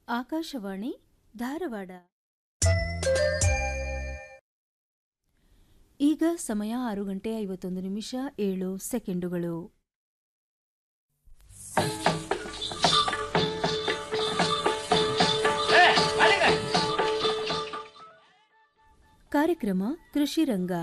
ಆಕಾಶವಾಣಿ ಧಾರವಾಡ ಈಗ ಸಮಯ ಆರು ಗಂಟೆ ಐವತ್ತೊಂದು ನಿಮಿಷ ಏಳು ಸೆಕೆಂಡುಗಳು ಕಾರ್ಯಕ್ರಮ ಕೃಷಿ ರಂಗ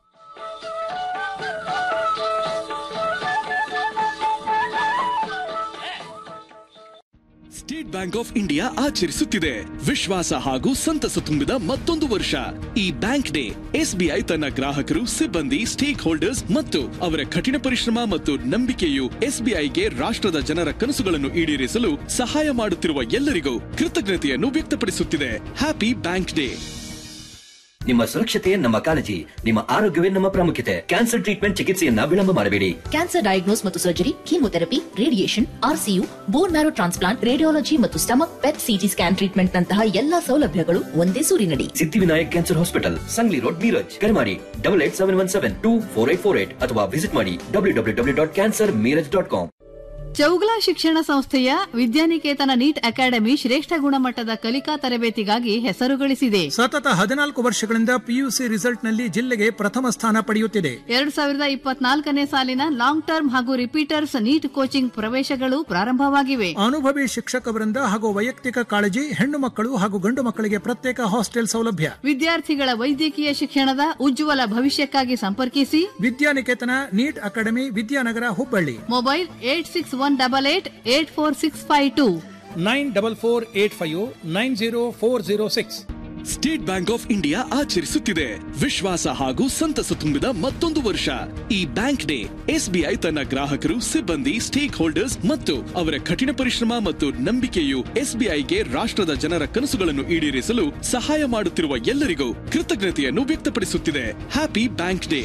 ಸ್ಟೇಟ್ ಬ್ಯಾಂಕ್ ಆಫ್ ಇಂಡಿಯಾ ಆಚರಿಸುತ್ತಿದೆ ವಿಶ್ವಾಸ ಹಾಗೂ ಸಂತಸ ತುಂಬಿದ ಮತ್ತೊಂದು ವರ್ಷ ಈ ಬ್ಯಾಂಕ್ ಡೇ ಎಸ್ಬಿಐ ತನ್ನ ಗ್ರಾಹಕರು ಸಿಬ್ಬಂದಿ ಸ್ಟೇಕ್ ಹೋಲ್ಡರ್ಸ್ ಮತ್ತು ಅವರ ಕಠಿಣ ಪರಿಶ್ರಮ ಮತ್ತು ನಂಬಿಕೆಯು ಎಸ್ಬಿಐಗೆ ರಾಷ್ಟ್ರದ ಜನರ ಕನಸುಗಳನ್ನು ಈಡೇರಿಸಲು ಸಹಾಯ ಮಾಡುತ್ತಿರುವ ಎಲ್ಲರಿಗೂ ಕೃತಜ್ಞತೆಯನ್ನು ವ್ಯಕ್ತಪಡಿಸುತ್ತಿದೆ ಹ್ಯಾಪಿ ಬ್ಯಾಂಕ್ ಡೇ ನಿಮ್ಮ ಸುರಕ್ಷತೆ ನಮ್ಮ ಕಾಳಜಿ ನಿಮ್ಮ ಆರೋಗ್ಯವೇ ನಮ್ಮ ಪ್ರಾಮುಖ್ಯತೆ ಕ್ಯಾನ್ಸರ್ ಟ್ರೀಟ್ಮೆಂಟ್ ಚಿಕಿತ್ಸೆಯನ್ನ ವಿಳಂಬ ಮಾಡಬೇಡಿ ಕ್ಯಾನ್ಸರ್ ಡಯಾಗ್ನೋಸ್ ಮತ್ತು surgery chemotherapy radiation RCU bone marrow transplant radiology ಮತ್ತು stomach PET CT scan treatment ನಂತಹ ಎಲ್ಲಾ ಸೌಲಭ್ಯಗಳು ಒಂದೇ ಸೂರಿನಡಿ Siddhivinayak cancer hospital Sangli road Miraj ಕರೆ ಮಾಡಿ double eight seven one seven two four eight four eight ಅಥವಾ ವಿಸಿಟ್ ಮಾಡಿ W W W dot cancer Miraj dot com Chougala ಶಿಕ್ಷಣ ಸಂಸ್ಥೆಯ ವಿದ್ಯಾನಿಕೇತನ ನೀಟ್ ಅಕಾಡೆಮಿ ಶ್ರೇಷ್ಠ ಗುಣಮಟ್ಟದ ಕಲಿಕಾ ತರಬೇತಿಗಾಗಿ ಹೆಸರು ಗಳಿಸಿದೆ ಸತತ ಹದಿನಾಲ್ಕು ವರ್ಷಗಳಿಂದ ಪಿಯುಸಿ ರಿಸಲ್ಟ್ನಲ್ಲಿ ಜಿಲ್ಲೆಗೆ ಪ್ರಥಮ ಸ್ಥಾನ ಪಡೆಯುತ್ತಿದೆ ಎರಡ್ ಸಾವಿರದ ಇಪ್ಪತ್ನಾಲ್ಕನೇ ಸಾಲಿನ ಲಾಂಗ್ ಟರ್ಮ್ ಹಾಗೂ ರಿಪೀಟರ್ಸ್ ನೀಟ್ ಕೋಚಿಂಗ್ ಪ್ರವೇಶಗಳು ಪ್ರಾರಂಭವಾಗಿವೆ ಅನುಭವಿ ಶಿಕ್ಷಕ ವೃಂದ ಹಾಗೂ ವೈಯಕ್ತಿಕ ಕಾಳಜಿ ಹೆಣ್ಣು ಮಕ್ಕಳು ಹಾಗೂ ಗಂಡು ಮಕ್ಕಳಿಗೆ ಪ್ರತ್ಯೇಕ ಹಾಸ್ಟೆಲ್ ಸೌಲಭ್ಯ ವಿದ್ಯಾರ್ಥಿಗಳ ವೈದ್ಯಕೀಯ ಶಿಕ್ಷಣದ ಉಜ್ವಲ ಭವಿಷ್ಯಕ್ಕಾಗಿ ಸಂಪರ್ಕಿಸಿ Vidyaniketan NEET academy Vidyanagar Hubballi mobile eight six one double eight eight four six five two nine double four eight five nine zero four zero six State Bank of India ಆಚರಿಸುತ್ತಿದೆ ವಿಶ್ವಾಸ ಹಾಗೂ ಸಂತಸ ತುಂಬಿದ ಮತ್ತೊಂದು ವರ್ಷ ಈ ಬ್ಯಾಂಕ್ ಡೇ ಎಸ್ಬಿಐ ತನ್ನ ಗ್ರಾಹಕರು ಸಿಬ್ಬಂದಿ ಸ್ಟೇಕ್ ಹೋಲ್ಡರ್ಸ್ ಮತ್ತು ಅವರ ಕಠಿಣ ಪರಿಶ್ರಮ ಮತ್ತು ನಂಬಿಕೆಯು ಎಸ್ಬಿಐಗೆ ರಾಷ್ಟ್ರದ ಜನರ ಕನಸುಗಳನ್ನು ಈಡೇರಿಸಲು ಸಹಾಯ ಮಾಡುತ್ತಿರುವ ಎಲ್ಲರಿಗೂ ಕೃತಜ್ಞತೆಯನ್ನು ವ್ಯಕ್ತಪಡಿಸುತ್ತಿದೆ ಹ್ಯಾಪಿ ಬ್ಯಾಂಕ್ ಡೇ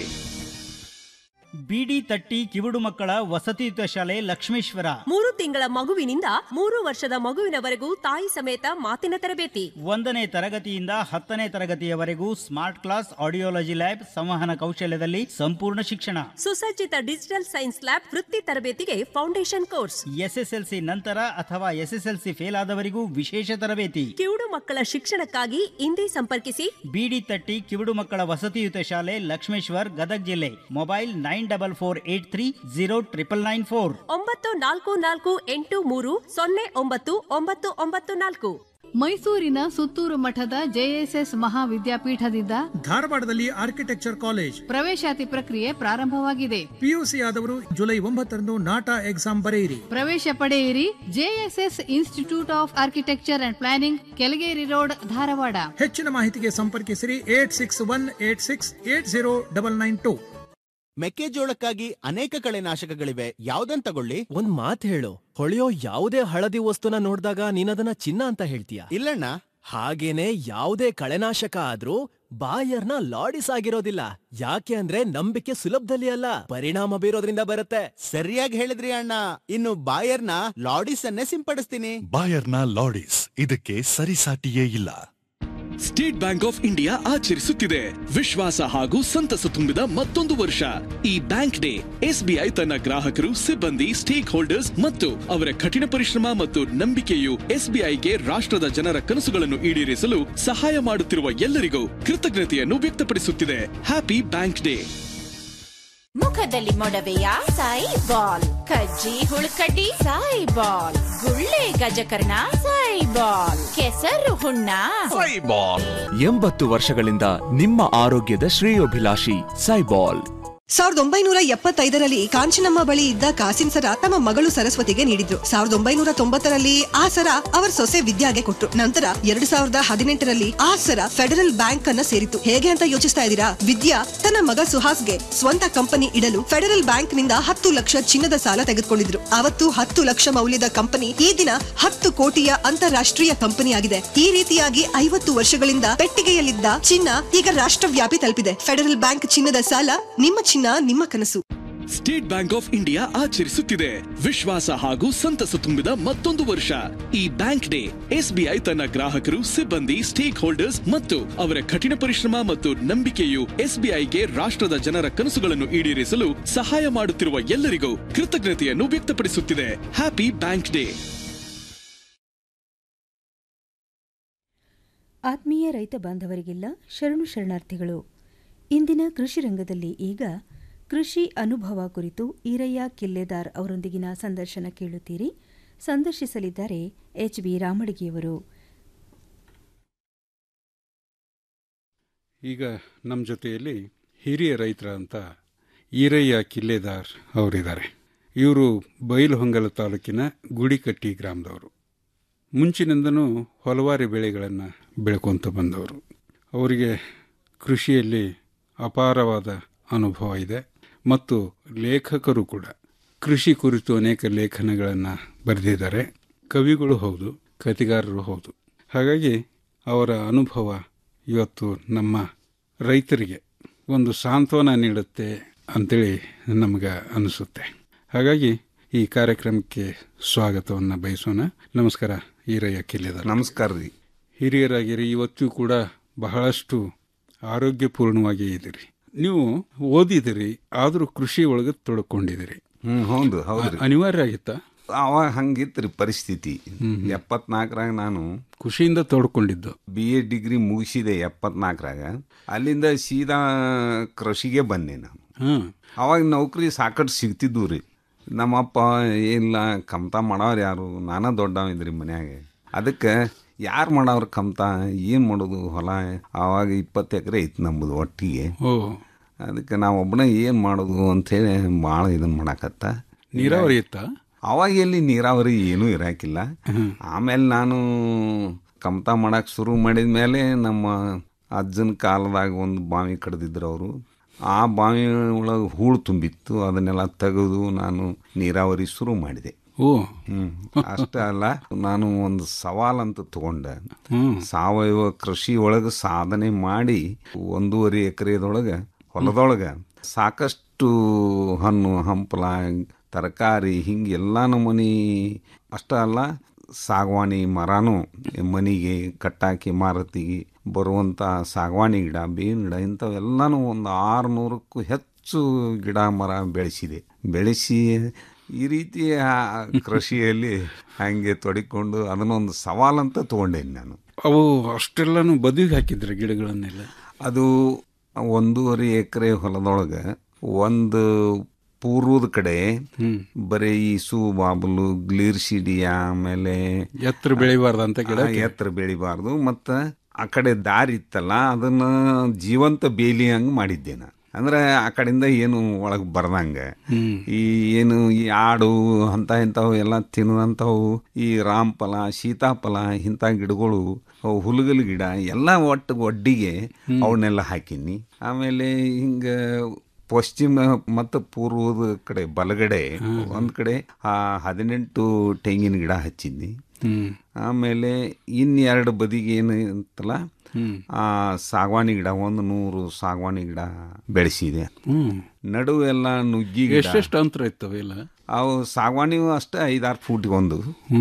ಬಿಡಿ ತಟ್ಟಿ ಕಿವುಡು ಮಕ್ಕಳ ವಸತಿಯುತ ಶಾಲೆ ಲಕ್ಷ್ಮೇಶ್ವರ ಮೂರು ತಿಂಗಳ ಮಗುವಿನಿಂದ ಮೂರು ವರ್ಷದ ಮಗುವಿನವರೆಗೂ ತಾಯಿ ಸಮೇತ ಮಾತಿನ ತರಬೇತಿ ಒಂದನೇ ತರಗತಿಯಿಂದ ಹತ್ತನೇ ತರಗತಿಯವರೆಗೂ ಸ್ಮಾರ್ಟ್ ಕ್ಲಾಸ್ ಆಡಿಯೋಲಜಿ ಲ್ಯಾಬ್ ಸಂವಹನ ಕೌಶಲ್ಯದಲ್ಲಿ ಸಂಪೂರ್ಣ ಶಿಕ್ಷಣ ಸುಸಜ್ಜಿತ ಡಿಜಿಟಲ್ ಸೈನ್ಸ್ ಲ್ಯಾಬ್ ವೃತ್ತಿ ತರಬೇತಿಗೆ ಫೌಂಡೇಶನ್ ಕೋರ್ಸ್ ಎಸ್ಎಸ್ಎಲ್ಸಿ ನಂತರ ಅಥವಾ ಎಸ್ಎಸ್ಎಲ್ಸಿ ಫೇಲ್ ಆದವರಿಗೂ ವಿಶೇಷ ತರಬೇತಿ ಕಿವುಡು ಮಕ್ಕಳ ಶಿಕ್ಷಣಕ್ಕಾಗಿ ಇಂದೇ ಸಂಪರ್ಕಿಸಿ ಬಿಡಿ ತಟ್ಟಿ ಕಿವುಡು ಮಕ್ಕಳ ವಸತಿಯುತ ಶಾಲೆ ಲಕ್ಷ್ಮೇಶ್ವರ್ ಗದಗ್ ಜಿಲ್ಲೆ mobile nine double four eight three zero triple nine four ಒಂಬತ್ತು ನಾಲ್ಕು ನಾಲ್ಕು ಎಂಟು ಮೂರು ಸೊನ್ನೆ ಒಂಬತ್ತು ಒಂಬತ್ತು ಒಂಬತ್ತು ನಾಲ್ಕು ಮೈಸೂರಿನ ಸುತ್ತೂರು ಮಠದ ಜೆಎಸ್ಎಸ್ ಮಹಾವಿದ್ಯಾಪೀಠದಿಂದ ಧಾರವಾಡದಲ್ಲಿ ಆರ್ಕಿಟೆಕ್ಚರ್ ಕಾಲೇಜ್ ಪ್ರವೇಶಾತಿ ಪ್ರಕ್ರಿಯೆ ಪ್ರಾರಂಭವಾಗಿದೆ ಪಿಯುಸಿ ಆದವರು ಜುಲೈ ಒಂಬತ್ತರಂದು ನಾಟಾ ಎಕ್ಸಾಮ್ ಬರೆಯಿರಿ ಪ್ರವೇಶ ಪಡೆಯಿರಿ JSS institute of architecture and planning Kelageri road Dharwad ಹೆಚ್ಚಿನ ಮಾಹಿತಿಗೆ ಸಂಪರ್ಕಿಸಿರಿ eight six one eight six eight zero double nine two ಮೆಕ್ಕೆಜೋಳಕ್ಕಾಗಿ ಅನೇಕ ಕಳೆನಾಶಕಗಳಿವೆ ಯಾವ್ದನ್ ತಗೊಳ್ಳಿ ಒಂದ್ ಮಾತ್ ಹೇಳು ಹೊಳೆಯೋ ಯಾವುದೇ ಹಳದಿ ವಸ್ತುನ ನೋಡಿದಾಗ ನೀನದನ್ನ ಚಿನ್ನ ಅಂತ ಹೇಳ್ತೀಯ ಇಲ್ಲಣ್ಣ ಹಾಗೇನೆ ಯಾವುದೇ ಕಳೆನಾಶಕ ಆದ್ರೂ ಬಾಯರ್ನ ಲಾಡಿಸ್ ಆಗಿರೋದಿಲ್ಲ ಯಾಕೆ ಅಂದ್ರೆ ನಂಬಿಕೆ ಸುಲಭದಲ್ಲಿ ಅಲ್ಲ ಪರಿಣಾಮ ಬೀರೋದ್ರಿಂದ ಬರುತ್ತೆ ಸರಿಯಾಗಿ ಹೇಳಿದ್ರಿ ಅಣ್ಣ ಇನ್ನು ಬಾಯರ್ನ ಲಾಡಿಸ್ ಅನ್ನೇ ಸಿಂಪಡಿಸ್ತೀನಿ ಬಾಯರ್ನ ಲಾಡಿಸ್ ಇದಕ್ಕೆ ಸರಿಸಾಟಿಯೇ ಇಲ್ಲ ಸ್ಟೇಟ್ ಬ್ಯಾಂಕ್ ಆಫ್ ಇಂಡಿಯಾ ಆಚರಿಸುತ್ತಿದೆ ವಿಶ್ವಾಸ ಹಾಗೂ ಸಂತಸ ತುಂಬಿದ ಮತ್ತೊಂದು ವರ್ಷ ಈ ಬ್ಯಾಂಕ್ ಡೇ ಎಸ್ಬಿಐ ತನ್ನ ಗ್ರಾಹಕರು ಸಿಬ್ಬಂದಿ ಸ್ಟೇಕ್ ಹೋಲ್ಡರ್ಸ್ ಮತ್ತು ಅವರ ಕಠಿಣ ಪರಿಶ್ರಮ ಮತ್ತು ನಂಬಿಕೆಯು ಎಸ್ಬಿಐಗೆ ರಾಷ್ಟ್ರದ ಜನರ ಕನಸುಗಳನ್ನು ಈಡೇರಿಸಲು ಸಹಾಯ ಮಾಡುತ್ತಿರುವ ಎಲ್ಲರಿಗೂ ಕೃತಜ್ಞತೆಯನ್ನು ವ್ಯಕ್ತಪಡಿಸುತ್ತಿದೆ ಹ್ಯಾಪಿ ಬ್ಯಾಂಕ್ ಡೇ ಮುಖದಲ್ಲಿ ಮೊಡವೆಯ ಸಾಯಿ ಬಾಲ್ ಕಜ್ಜಿ ಹುಳುಕಡ್ಡಿ ಸಾಯಿ ಬಾಲ್ ಗುಳ್ಳೆ ಗಜಕರ್ಣ ಸಾಯಿ ಬಾಲ್ ಕೆಸರು ಹುಣ್ಣ ಎಂಬತ್ತು ವರ್ಷಗಳಿಂದ ನಿಮ್ಮ ಆರೋಗ್ಯದ ಶ್ರೇಯೋಭಿಲಾಷಿ ಸೈಬಾಲ್ ಸಾವಿರದ ಒಂಬೈನೂರ ಎಪ್ಪತ್ತೈದರಲ್ಲಿ ಕಾಂಚನಮ್ಮ ಬಳಿ ಇದ್ದ ಕಾಸಿನ ಸರ ತಮ್ಮ ಮಗಳು ಸರಸ್ವತಿಗೆ ನೀಡಿದ್ರು ಸಾವಿರದ ಒಂಬೈನೂರ ತೊಂಬತ್ತರಲ್ಲಿ ಆ ಸರ ಅವರ ಸೊಸೆ ವಿದ್ಯಾಗೆ ಕೊಟ್ರು ನಂತರ ಎರಡ್ ಸಾವಿರದ ಹದಿನೆಂಟರಲ್ಲಿ ಆ ಸರ ಫೆಡರಲ್ ಬ್ಯಾಂಕ್ ಅನ್ನ ಸೇರಿತು ಹೇಗೆ ಅಂತ ಯೋಚಿಸ್ತಾ ಇದ್ದೀರಾ ವಿದ್ಯಾ ತನ್ನ ಮಗ ಸುಹಾಸ್ಗೆ ಸ್ವಂತ ಕಂಪನಿ ಇಡಲು ಫೆಡರಲ್ ಬ್ಯಾಂಕ್ ನಿಂದ ಹತ್ತು ಲಕ್ಷ ಚಿನ್ನದ ಸಾಲ ತೆಗೆದುಕೊಂಡಿದ್ರು ಅವತ್ತು ಹತ್ತು ಲಕ್ಷ ಮೌಲ್ಯದ ಕಂಪನಿ ಈ ದಿನ ಹತ್ತು ಕೋಟಿಯ ಅಂತಾರಾಷ್ಟ್ರೀಯ ಕಂಪನಿ ಆಗಿದೆ ಈ ರೀತಿಯಾಗಿ ಐವತ್ತು ವರ್ಷಗಳಿಂದ ಪೆಟ್ಟಿಗೆಯಲ್ಲಿದ್ದ ಚಿನ್ನ ಈಗ ರಾಷ್ಟ್ರವ್ಯಾಪಿ ತಲುಪಿದೆ ಫೆಡರಲ್ ಬ್ಯಾಂಕ್ ಚಿನ್ನದ ಸಾಲ ನಿಮ್ಮ ಚಿನ್ನ ನಿಮ್ಮ ಕನಸು ಸ್ಟೇಟ್ ಬ್ಯಾಂಕ್ ಆಫ್ ಇಂಡಿಯಾ ಆಚರಿಸುತ್ತಿದೆ ವಿಶ್ವಾಸ ಹಾಗೂ ಸಂತಸ ತುಂಬಿದ ಮತ್ತೊಂದು ವರ್ಷ ಈ ಬ್ಯಾಂಕ್ ಡೇ ಎಸ್ಬಿಐ ತನ್ನ ಗ್ರಾಹಕರು ಸಿಬ್ಬಂದಿ ಸ್ಟೇಕ್ ಹೋಲ್ಡರ್ಸ್ ಮತ್ತು ಅವರ ಕಠಿಣ ಪರಿಶ್ರಮ ಮತ್ತು ನಂಬಿಕೆಯು ಎಸ್ಬಿಐಗೆ ರಾಷ್ಟ್ರದ ಜನರ ಕನಸುಗಳನ್ನು ಈಡೇರಿಸಲು ಸಹಾಯ ಮಾಡುತ್ತಿರುವ ಎಲ್ಲರಿಗೂ ಕೃತಜ್ಞತೆಯನ್ನು ವ್ಯಕ್ತಪಡಿಸುತ್ತಿದೆ ಹ್ಯಾಪಿ ಬ್ಯಾಂಕ್ ಡೇ ಆತ್ಮೀಯ ರೈತ ಬಾಂಧವರಿಗೆಲ್ಲ ಶರಣು ಶರಣಾರ್ಥಿಗಳು ಇಂದಿನ ಕೃಷಿ ರಂಗದಲ್ಲಿ ಈಗ ಕೃಷಿ ಅನುಭವ ಕುರಿತು ಈರಯ್ಯ ಕಿಲ್ಲೆದಾರ್ ಅವರೊಂದಿಗಿನ ಸಂದರ್ಶನ ಕೇಳುತ್ತೀರಿ ಸಂದರ್ಶಿಸಲಿದ್ದಾರೆ ಎಚ್ ಬಿ ರಾಮಡಿಗೆಯವರು ಈಗ ನಮ್ಮ ಜೊತೆಯಲ್ಲಿ ಹಿರಿಯ ರೈತರ ಅಂತ ಈರಯ್ಯ ಕಿಲ್ಲೆದಾರ್ ಅವರಿದ್ದಾರೆ ಇವರು ಬೈಲಹೊಂಗಲ ತಾಲೂಕಿನ ಗುಡಿಕಟ್ಟಿ ಗ್ರಾಮದವರು ಮುಂಚಿನಿಂದನೂ ಹಲವಾರು ಬೆಳೆಗಳನ್ನು ಬೆಳ್ಕೊತ ಬಂದವರು ಅವರಿಗೆ ಕೃಷಿಯಲ್ಲಿ ಅಪಾರವಾದ ಅನುಭವ ಇದೆ ಮತ್ತು ಲೇಖಕರು ಕೂಡ ಕೃಷಿ ಕುರಿತು ಅನೇಕ ಲೇಖನಗಳನ್ನು ಬರೆದಿದ್ದಾರೆ ಕವಿಗಳು ಹೌದು ಕಥೆಗಾರರು ಹೌದು ಹಾಗಾಗಿ ಅವರ ಅನುಭವ ಇವತ್ತು ನಮ್ಮ ರೈತರಿಗೆ ಒಂದು ಸಾಂತ್ವನ ನೀಡುತ್ತೆ ಅಂತೇಳಿ ನಮಗೆ ಅನಿಸುತ್ತೆ ಹಾಗಾಗಿ ಈ ಕಾರ್ಯಕ್ರಮಕ್ಕೆ ಸ್ವಾಗತವನ್ನು ಬಯಸೋಣ ನಮಸ್ಕಾರ ಈರಯ್ಯ ಕಿಲ್ಲೆದ ನಮಸ್ಕಾರ ರೀ ಹಿರಿಯರಾಗಿರಿ ಇವತ್ತು ಕೂಡ ಬಹಳಷ್ಟು ಆರೋಗ್ಯಪೂರ್ಣವಾಗಿ ಇದ್ದೀರಿ ನೀವು ಓದಿದಿರಿ ಆದರೂ ಕೃಷಿ ಒಳಗೆ ತೊಡ್ಕೊಂಡಿದ್ದೀರಿ ಹ್ಮ್ ಹೌದು ಹೌದ್ರಿ ಅನಿವಾರ್ಯ ಆಗಿತ್ತಾ ಅವಾಗ ಹಂಗಿತ್ರಿ ಪರಿಸ್ಥಿತಿ ಎಪ್ಪತ್ನಾಲ್ಕರಾಗ ನಾನು ಖುಷಿಯಿಂದ ತೊಡ್ಕೊಂಡಿದ್ದು ಬಿ ಎ ಡಿಗ್ರಿ ಮುಗಿಸಿದೆ ಎಪ್ಪತ್ನಾಲ್ಕರಾಗ ಅಲ್ಲಿಂದ ಸೀದಾ ಕೃಷಿಗೆ ಬಂದೆ ನಾನು ಅವಾಗ ನೌಕರಿ ಸಾಕಷ್ಟು ಸಿಗ್ತಿದ್ವು ರೀ ನಮ್ಮಪ್ಪ ಇಲ್ಲ ಕಮ್ತಾ ಮಾಡವ್ರು ಯಾರು ನಾನ ದೊಡ್ಡವ ಇದ್ರಿ ಮನ್ಯಾಗ ಅದಕ್ಕೆ ಯಾರು ಮಾಡವ್ರ ಕಮ್ತಾ ಏನು ಮಾಡೋದು ಹೊಲ ಆವಾಗ ಇಪ್ಪತ್ತು ಎಕರೆ ಐತಿ ನಮ್ಮದು ಒಟ್ಟಿಗೆ ಅದಕ್ಕೆ ನಾವು ಒಬ್ಬನೇ ಏನು ಮಾಡೋದು ಅಂಥೇಳಿ ಭಾಳ ಇದನ್ನ ಮಾಡಾಕತ್ತ ನೀರಾವರಿ ಇತ್ತ ಅವಾಗ ಎಲ್ಲಿ ನೀರಾವರಿ ಏನೂ ಇರಾಕಿಲ್ಲ ಆಮೇಲೆ ನಾನು ಕಮ್ತಾ ಮಾಡಕ್ಕೆ ಶುರು ಮಾಡಿದ ಮೇಲೆ ನಮ್ಮ ಅಜ್ಜನ ಕಾಲದಾಗ ಒಂದು ಬಾವಿ ಕಡ್ದಿದ್ರು ಅವರು ಆ ಬಾವಿ ಒಳಗೆ ಹೂಳು ತುಂಬಿತ್ತು ಅದನ್ನೆಲ್ಲ ತೆಗೆದು ನಾನು ನೀರಾವರಿ ಶುರು ಮಾಡಿದೆ ಓ ಹ್ಮ್ ಅಷ್ಟೇ ಅಲ್ಲ ನಾನು ಒಂದು ಸವಾಲಂತ ತಗೊಂಡೆ ಸಾವಯವ ಕೃಷಿ ಒಳಗೆ ಸಾಧನೆ ಮಾಡಿ ಒಂದೂವರೆ ಎಕರೆದೊಳಗೆ ಹೊಲದೊಳಗೆ ಸಾಕಷ್ಟು ಹಣ್ಣು ಹಂಪಲ ತರಕಾರಿ ಹಿಂಗೆ ಎಲ್ಲ ನಮೂನಿ ಅಷ್ಟೇ ಅಲ್ಲ ಸಾಗವಾನಿ ಮರನೂ ಮನೆಗೆ ಕಟ್ಟಾಕಿ ಮಾರತಿಗೆ ಬರುವಂಥ ಸಾಗವಾನಿ ಗಿಡ ಬೇವಿನ ಗಿಡ ಇಂಥವೆಲ್ಲನೂ ಒಂದು ಆರುನೂರಕ್ಕೂ ಹೆಚ್ಚು ಗಿಡ ಮರ ಬೆಳೆಸಿದೆ ಬೆಳೆಸಿ ಈ ರೀತಿ ಆ ಕೃಷಿಯಲ್ಲಿ ಹಾಗೆ ತೊಡಿಕೊಂಡು ಅದನ್ನೊಂದು ಸವಾಲಂತ ತಗೊಂಡೇನಿ ನಾನು ಅವು ಅಷ್ಟೆಲ್ಲಾನು ಬದಿಗೆ ಹಾಕಿದ್ರೆ ಗಿಡಗಳನ್ನೆಲ್ಲ ಅದು ಒಂದೂವರೆ ಎಕರೆ ಹೊಲದೊಳಗೆ ಒಂದು ಪೂರ್ವದ ಕಡೆ ಬರೀ ಈಸು ಬಾಬಲು ಗ್ಲೀರ್ಸಿಡಿ ಆಮೇಲೆ ಎತ್ತರ ಬೆಳಿಬಾರ್ದು ಅಂತ ಗಿಡ ಆ, ಎತ್ತರ ಬೆಳಿಬಾರ್ದು ಮತ್ತು ಆ ಕಡೆ ದಾರಿ ಇತ್ತಲ್ಲ ಅದನ್ನ ಜೀವಂತ ಬೇಲಿ ಹಂಗೆ ಮಾಡಿದ್ದೆ ನಾನು ಅಂದ್ರೆ ಆ ಕಡೆಯಿಂದ ಏನು ಒಳಗೆ ಬರ್ದಂಗೆ ಈ ಏನು ಈ ಆಡು ಅಂತ ಇಂಥವು ಎಲ್ಲ ತಿನ್ನದಂಥವು ಈ ರಾಮಫಲ ಸೀತಾಫಲ ಇಂಥ ಗಿಡಗಳು ಅವು ಹುಲಗಲ್ ಗಿಡ ಎಲ್ಲ ಒಟ್ಟು ಒಡ್ಡಿಗೆ ಅವನ್ನೆಲ್ಲ ಹಾಕಿನಿ ಆಮೇಲೆ ಹಿಂಗೆ ಪಶ್ಚಿಮ ಮತ್ತು ಪೂರ್ವದ ಕಡೆ ಬಲಗಡೆ ಒಂದ್ ಕಡೆ ಆ ಹದಿನೆಂಟು ತೆಂಗಿನ ಗಿಡ ಹಚ್ಚಿದ್ನಿ ಆಮೇಲೆ ಇನ್ನೆರಡು ಬದಿಗೆ ಏನು ಅಂತಲ್ಲ ಆ ಸಾಗವಾನಿ ಗಿಡ ಒಂದು ನೂರು ಸಾಗವಾನಿ ಗಿಡ ಬೆಳೆಸಿದೆ ನಡುವೆಲ್ಲ ನುಗ್ಗಿ ಗಿಡ ಎಷ್ಟೆಷ್ಟು ಅಂತರ ಇತ್ತವೆಲ್ಲ ಅವು ಸಾಗವಾನಿ ಅಷ್ಟೇ ಐದಾರು ಫೂಟ್ಗೆ ಒಂದು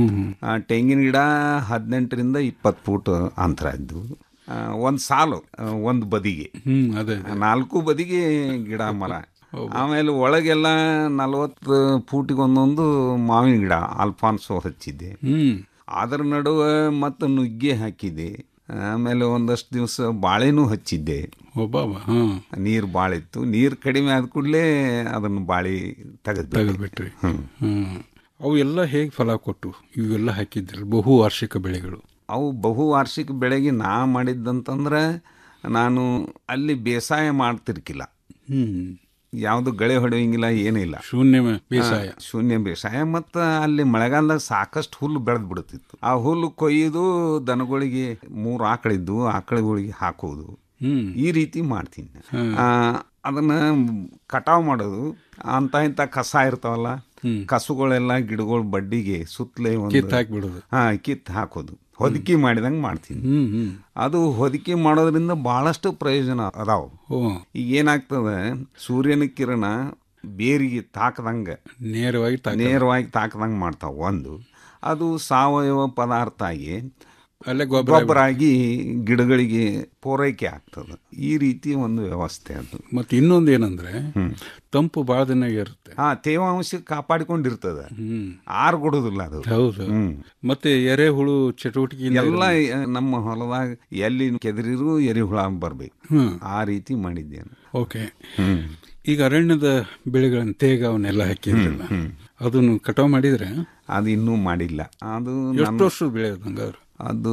ಆ, ತೆಂಗಿನ ಗಿಡ ಹದಿನೆಂಟರಿಂದ ಇಪ್ಪತ್ತು ಫೂಟ್ ಅಂತರ ಇದ್ದು ಒಂದು ಸಾಲು ಒಂದು ಬದಿಗೆ ಹ್ಮ್ ಅದೇ ನಾಲ್ಕು ಬದಿಗೆ ಗಿಡ ಮರ ಆಮೇಲೆ ಒಳಗೆಲ್ಲ ನಲವತ್ತು ಫೂಟಿಗೆ ಒಂದೊಂದು ಮಾವಿನ ಗಿಡ ಅಲ್ಫಾನ್ಸೋ ಹಚ್ಚಿದ್ದೆ ಹ್ಮ್ ಅದರ ನಡುವೆ ಮತ್ತು ನುಗ್ಗೆ ಹಾಕಿದ್ದೆ ಆಮೇಲೆ ಒಂದಷ್ಟು ದಿವಸ ಬಾಳೆನೂ ಹಚ್ಚಿದ್ದೆ ಒಬ್ಬ ಹಾ ನೀರು ಬಾಳಿತ್ತು ನೀರು ಕಡಿಮೆ ಆದ ಕೂಡಲೇ ಅದನ್ನು ಬಾಳಿ ತೆಗೆದು ತೆಗೆದ್ಬಿಟ್ರಿ ಹ್ಮ್ ಅವು ಎಲ್ಲ ಹೇಗೆ ಫಲ ಕೊಟ್ಟು ಇವೆಲ್ಲ ಹಾಕಿದ್ರಲ್ಲ ಬಹು ವಾರ್ಷಿಕ ಬೆಳೆಗಳು ಅವು ಬಹುವಾರ್ಷಿಕ ಬೆಳೆಗೆ ನಾ ಮಾಡಿದ್ದಂತಂದ್ರೆ ನಾನು ಅಲ್ಲಿ ಬೇಸಾಯ ಮಾಡ್ತಿರ್ಕಿಲ್ಲ ಹ್ಮ್ ಯಾವುದು ಗಳೆ ಹೊಡೆಯಂಗಿಲ್ಲ ಏನಿಲ್ಲ ಶೂನ್ಯ ಬೇಸಾಯ ಹಾ, ಶೂನ್ಯ ಬೇಸಾಯ ಮತ್ತು ಅಲ್ಲಿ ಮಳೆಗಾಲದಾಗ ಸಾಕಷ್ಟು ಹುಲ್ಲು ಬೆಳೆದು ಬಿಡುತ್ತಿತ್ತು ಆ ಹುಲ್ಲು ಕೊಯ್ದು ದನಗಳಿಗೆ ಮೂರು ಆಕಳಿದ್ದು ಆಕಳುಗಳಿಗೆ ಹಾಕೋದು ಹ್ಮ್ ಈ ರೀತಿ ಮಾಡ್ತೀನಿ ಆ, ಅದನ್ನ ಕಟಾವ್ ಮಾಡೋದು ಅಂತ ಇಂಥ ಕಸ ಇರ್ತಾವಲ್ಲ ಕಸುಗಳೆಲ್ಲ ಗಿಡಗಳ ಬಡ್ಡಿಗೆ ಸುತ್ತಲೇ ಕಿತ್ತು ಹಾಕ್ಬಿಡೋದು. ಹಾ ಕಿತ್ತು ಹಾಕೋದು ಹೊದಿಕೆ ಮಾಡಿದಂಗೆ ಮಾಡ್ತೀನಿ ಹ್ಮ್ ಹ್ಮ್ ಅದು ಹೊದಿಕೆ ಮಾಡೋದ್ರಿಂದ ಬಹಳಷ್ಟು ಪ್ರಯೋಜನ ಅದಾವ ಓ ಈಗ ಏನಾಗ್ತದೆ ಸೂರ್ಯನ ಕಿರಣ ಬೇರಿಗೆ ತಾಕದಂಗ ನೇರವಾಗಿ ತಾಕ ನೇರವಾಗಿ ತಾಕದಂಗೆ ಮಾಡ್ತಾವ ಒಂದು ಅದು ಸಾವಯವ ಪದಾರ್ಥ ಆಗಿ ಅಲ್ಲೇ ಗೊಬ್ಬರ ಗೊಬ್ಬರ ಆಗಿ ಗಿಡಗಳಿಗೆ ಪೂರೈಕೆ ಆಗ್ತದೆ ಈ ರೀತಿ ಒಂದು ವ್ಯವಸ್ಥೆ ಅದು ಮತ್ತೆ ಇನ್ನೊಂದು ಏನಂದ್ರೆ ತಂಪು ಬಹಳ ದಿನ ಇರುತ್ತೆ ಹಾ ತೇವಾಂಶ ಕಾಪಾಡಿಕೊಂಡಿರ್ತದೆ ಹ್ಮ್ ಆರ್ಗೊಡುದಿಲ್ಲ ಅದು ಹೌದು ಹ್ಮ್. ಮತ್ತೆ ಎರೆಹುಳು ಚಟುವಟಿಕೆ ಎಲ್ಲ ನಮ್ಮ ಹೊಲದಾಗ ಎಲ್ಲಿ ಕೆದರಿರು ಎರೆಹುಳ ಬರ್ಬೇಕು ಹ್ಮ್. ಆ ರೀತಿ ಮಾಡಿದ್ದೇನೆ ಓಕೆ ಹ್ಮ್ ಈಗ ಅರಣ್ಯದ ಬೆಳೆಗಳನ್ನ ತೇಗ ಅವನ್ನೆಲ್ಲ ಹಾಕಿದ್ರಲ್ಲ ಅದನ್ನು ಕಟಾವ್ ಮಾಡಿದ್ರೆ ಅದು ಇನ್ನೂ ಮಾಡಿಲ್ಲ ಅದು ಎಷ್ಟು ನನ್ನ- ವರ್ಷದ ಬೆಳೆ ಅದು ಹಂಗಾದ್ರೆ ಅದು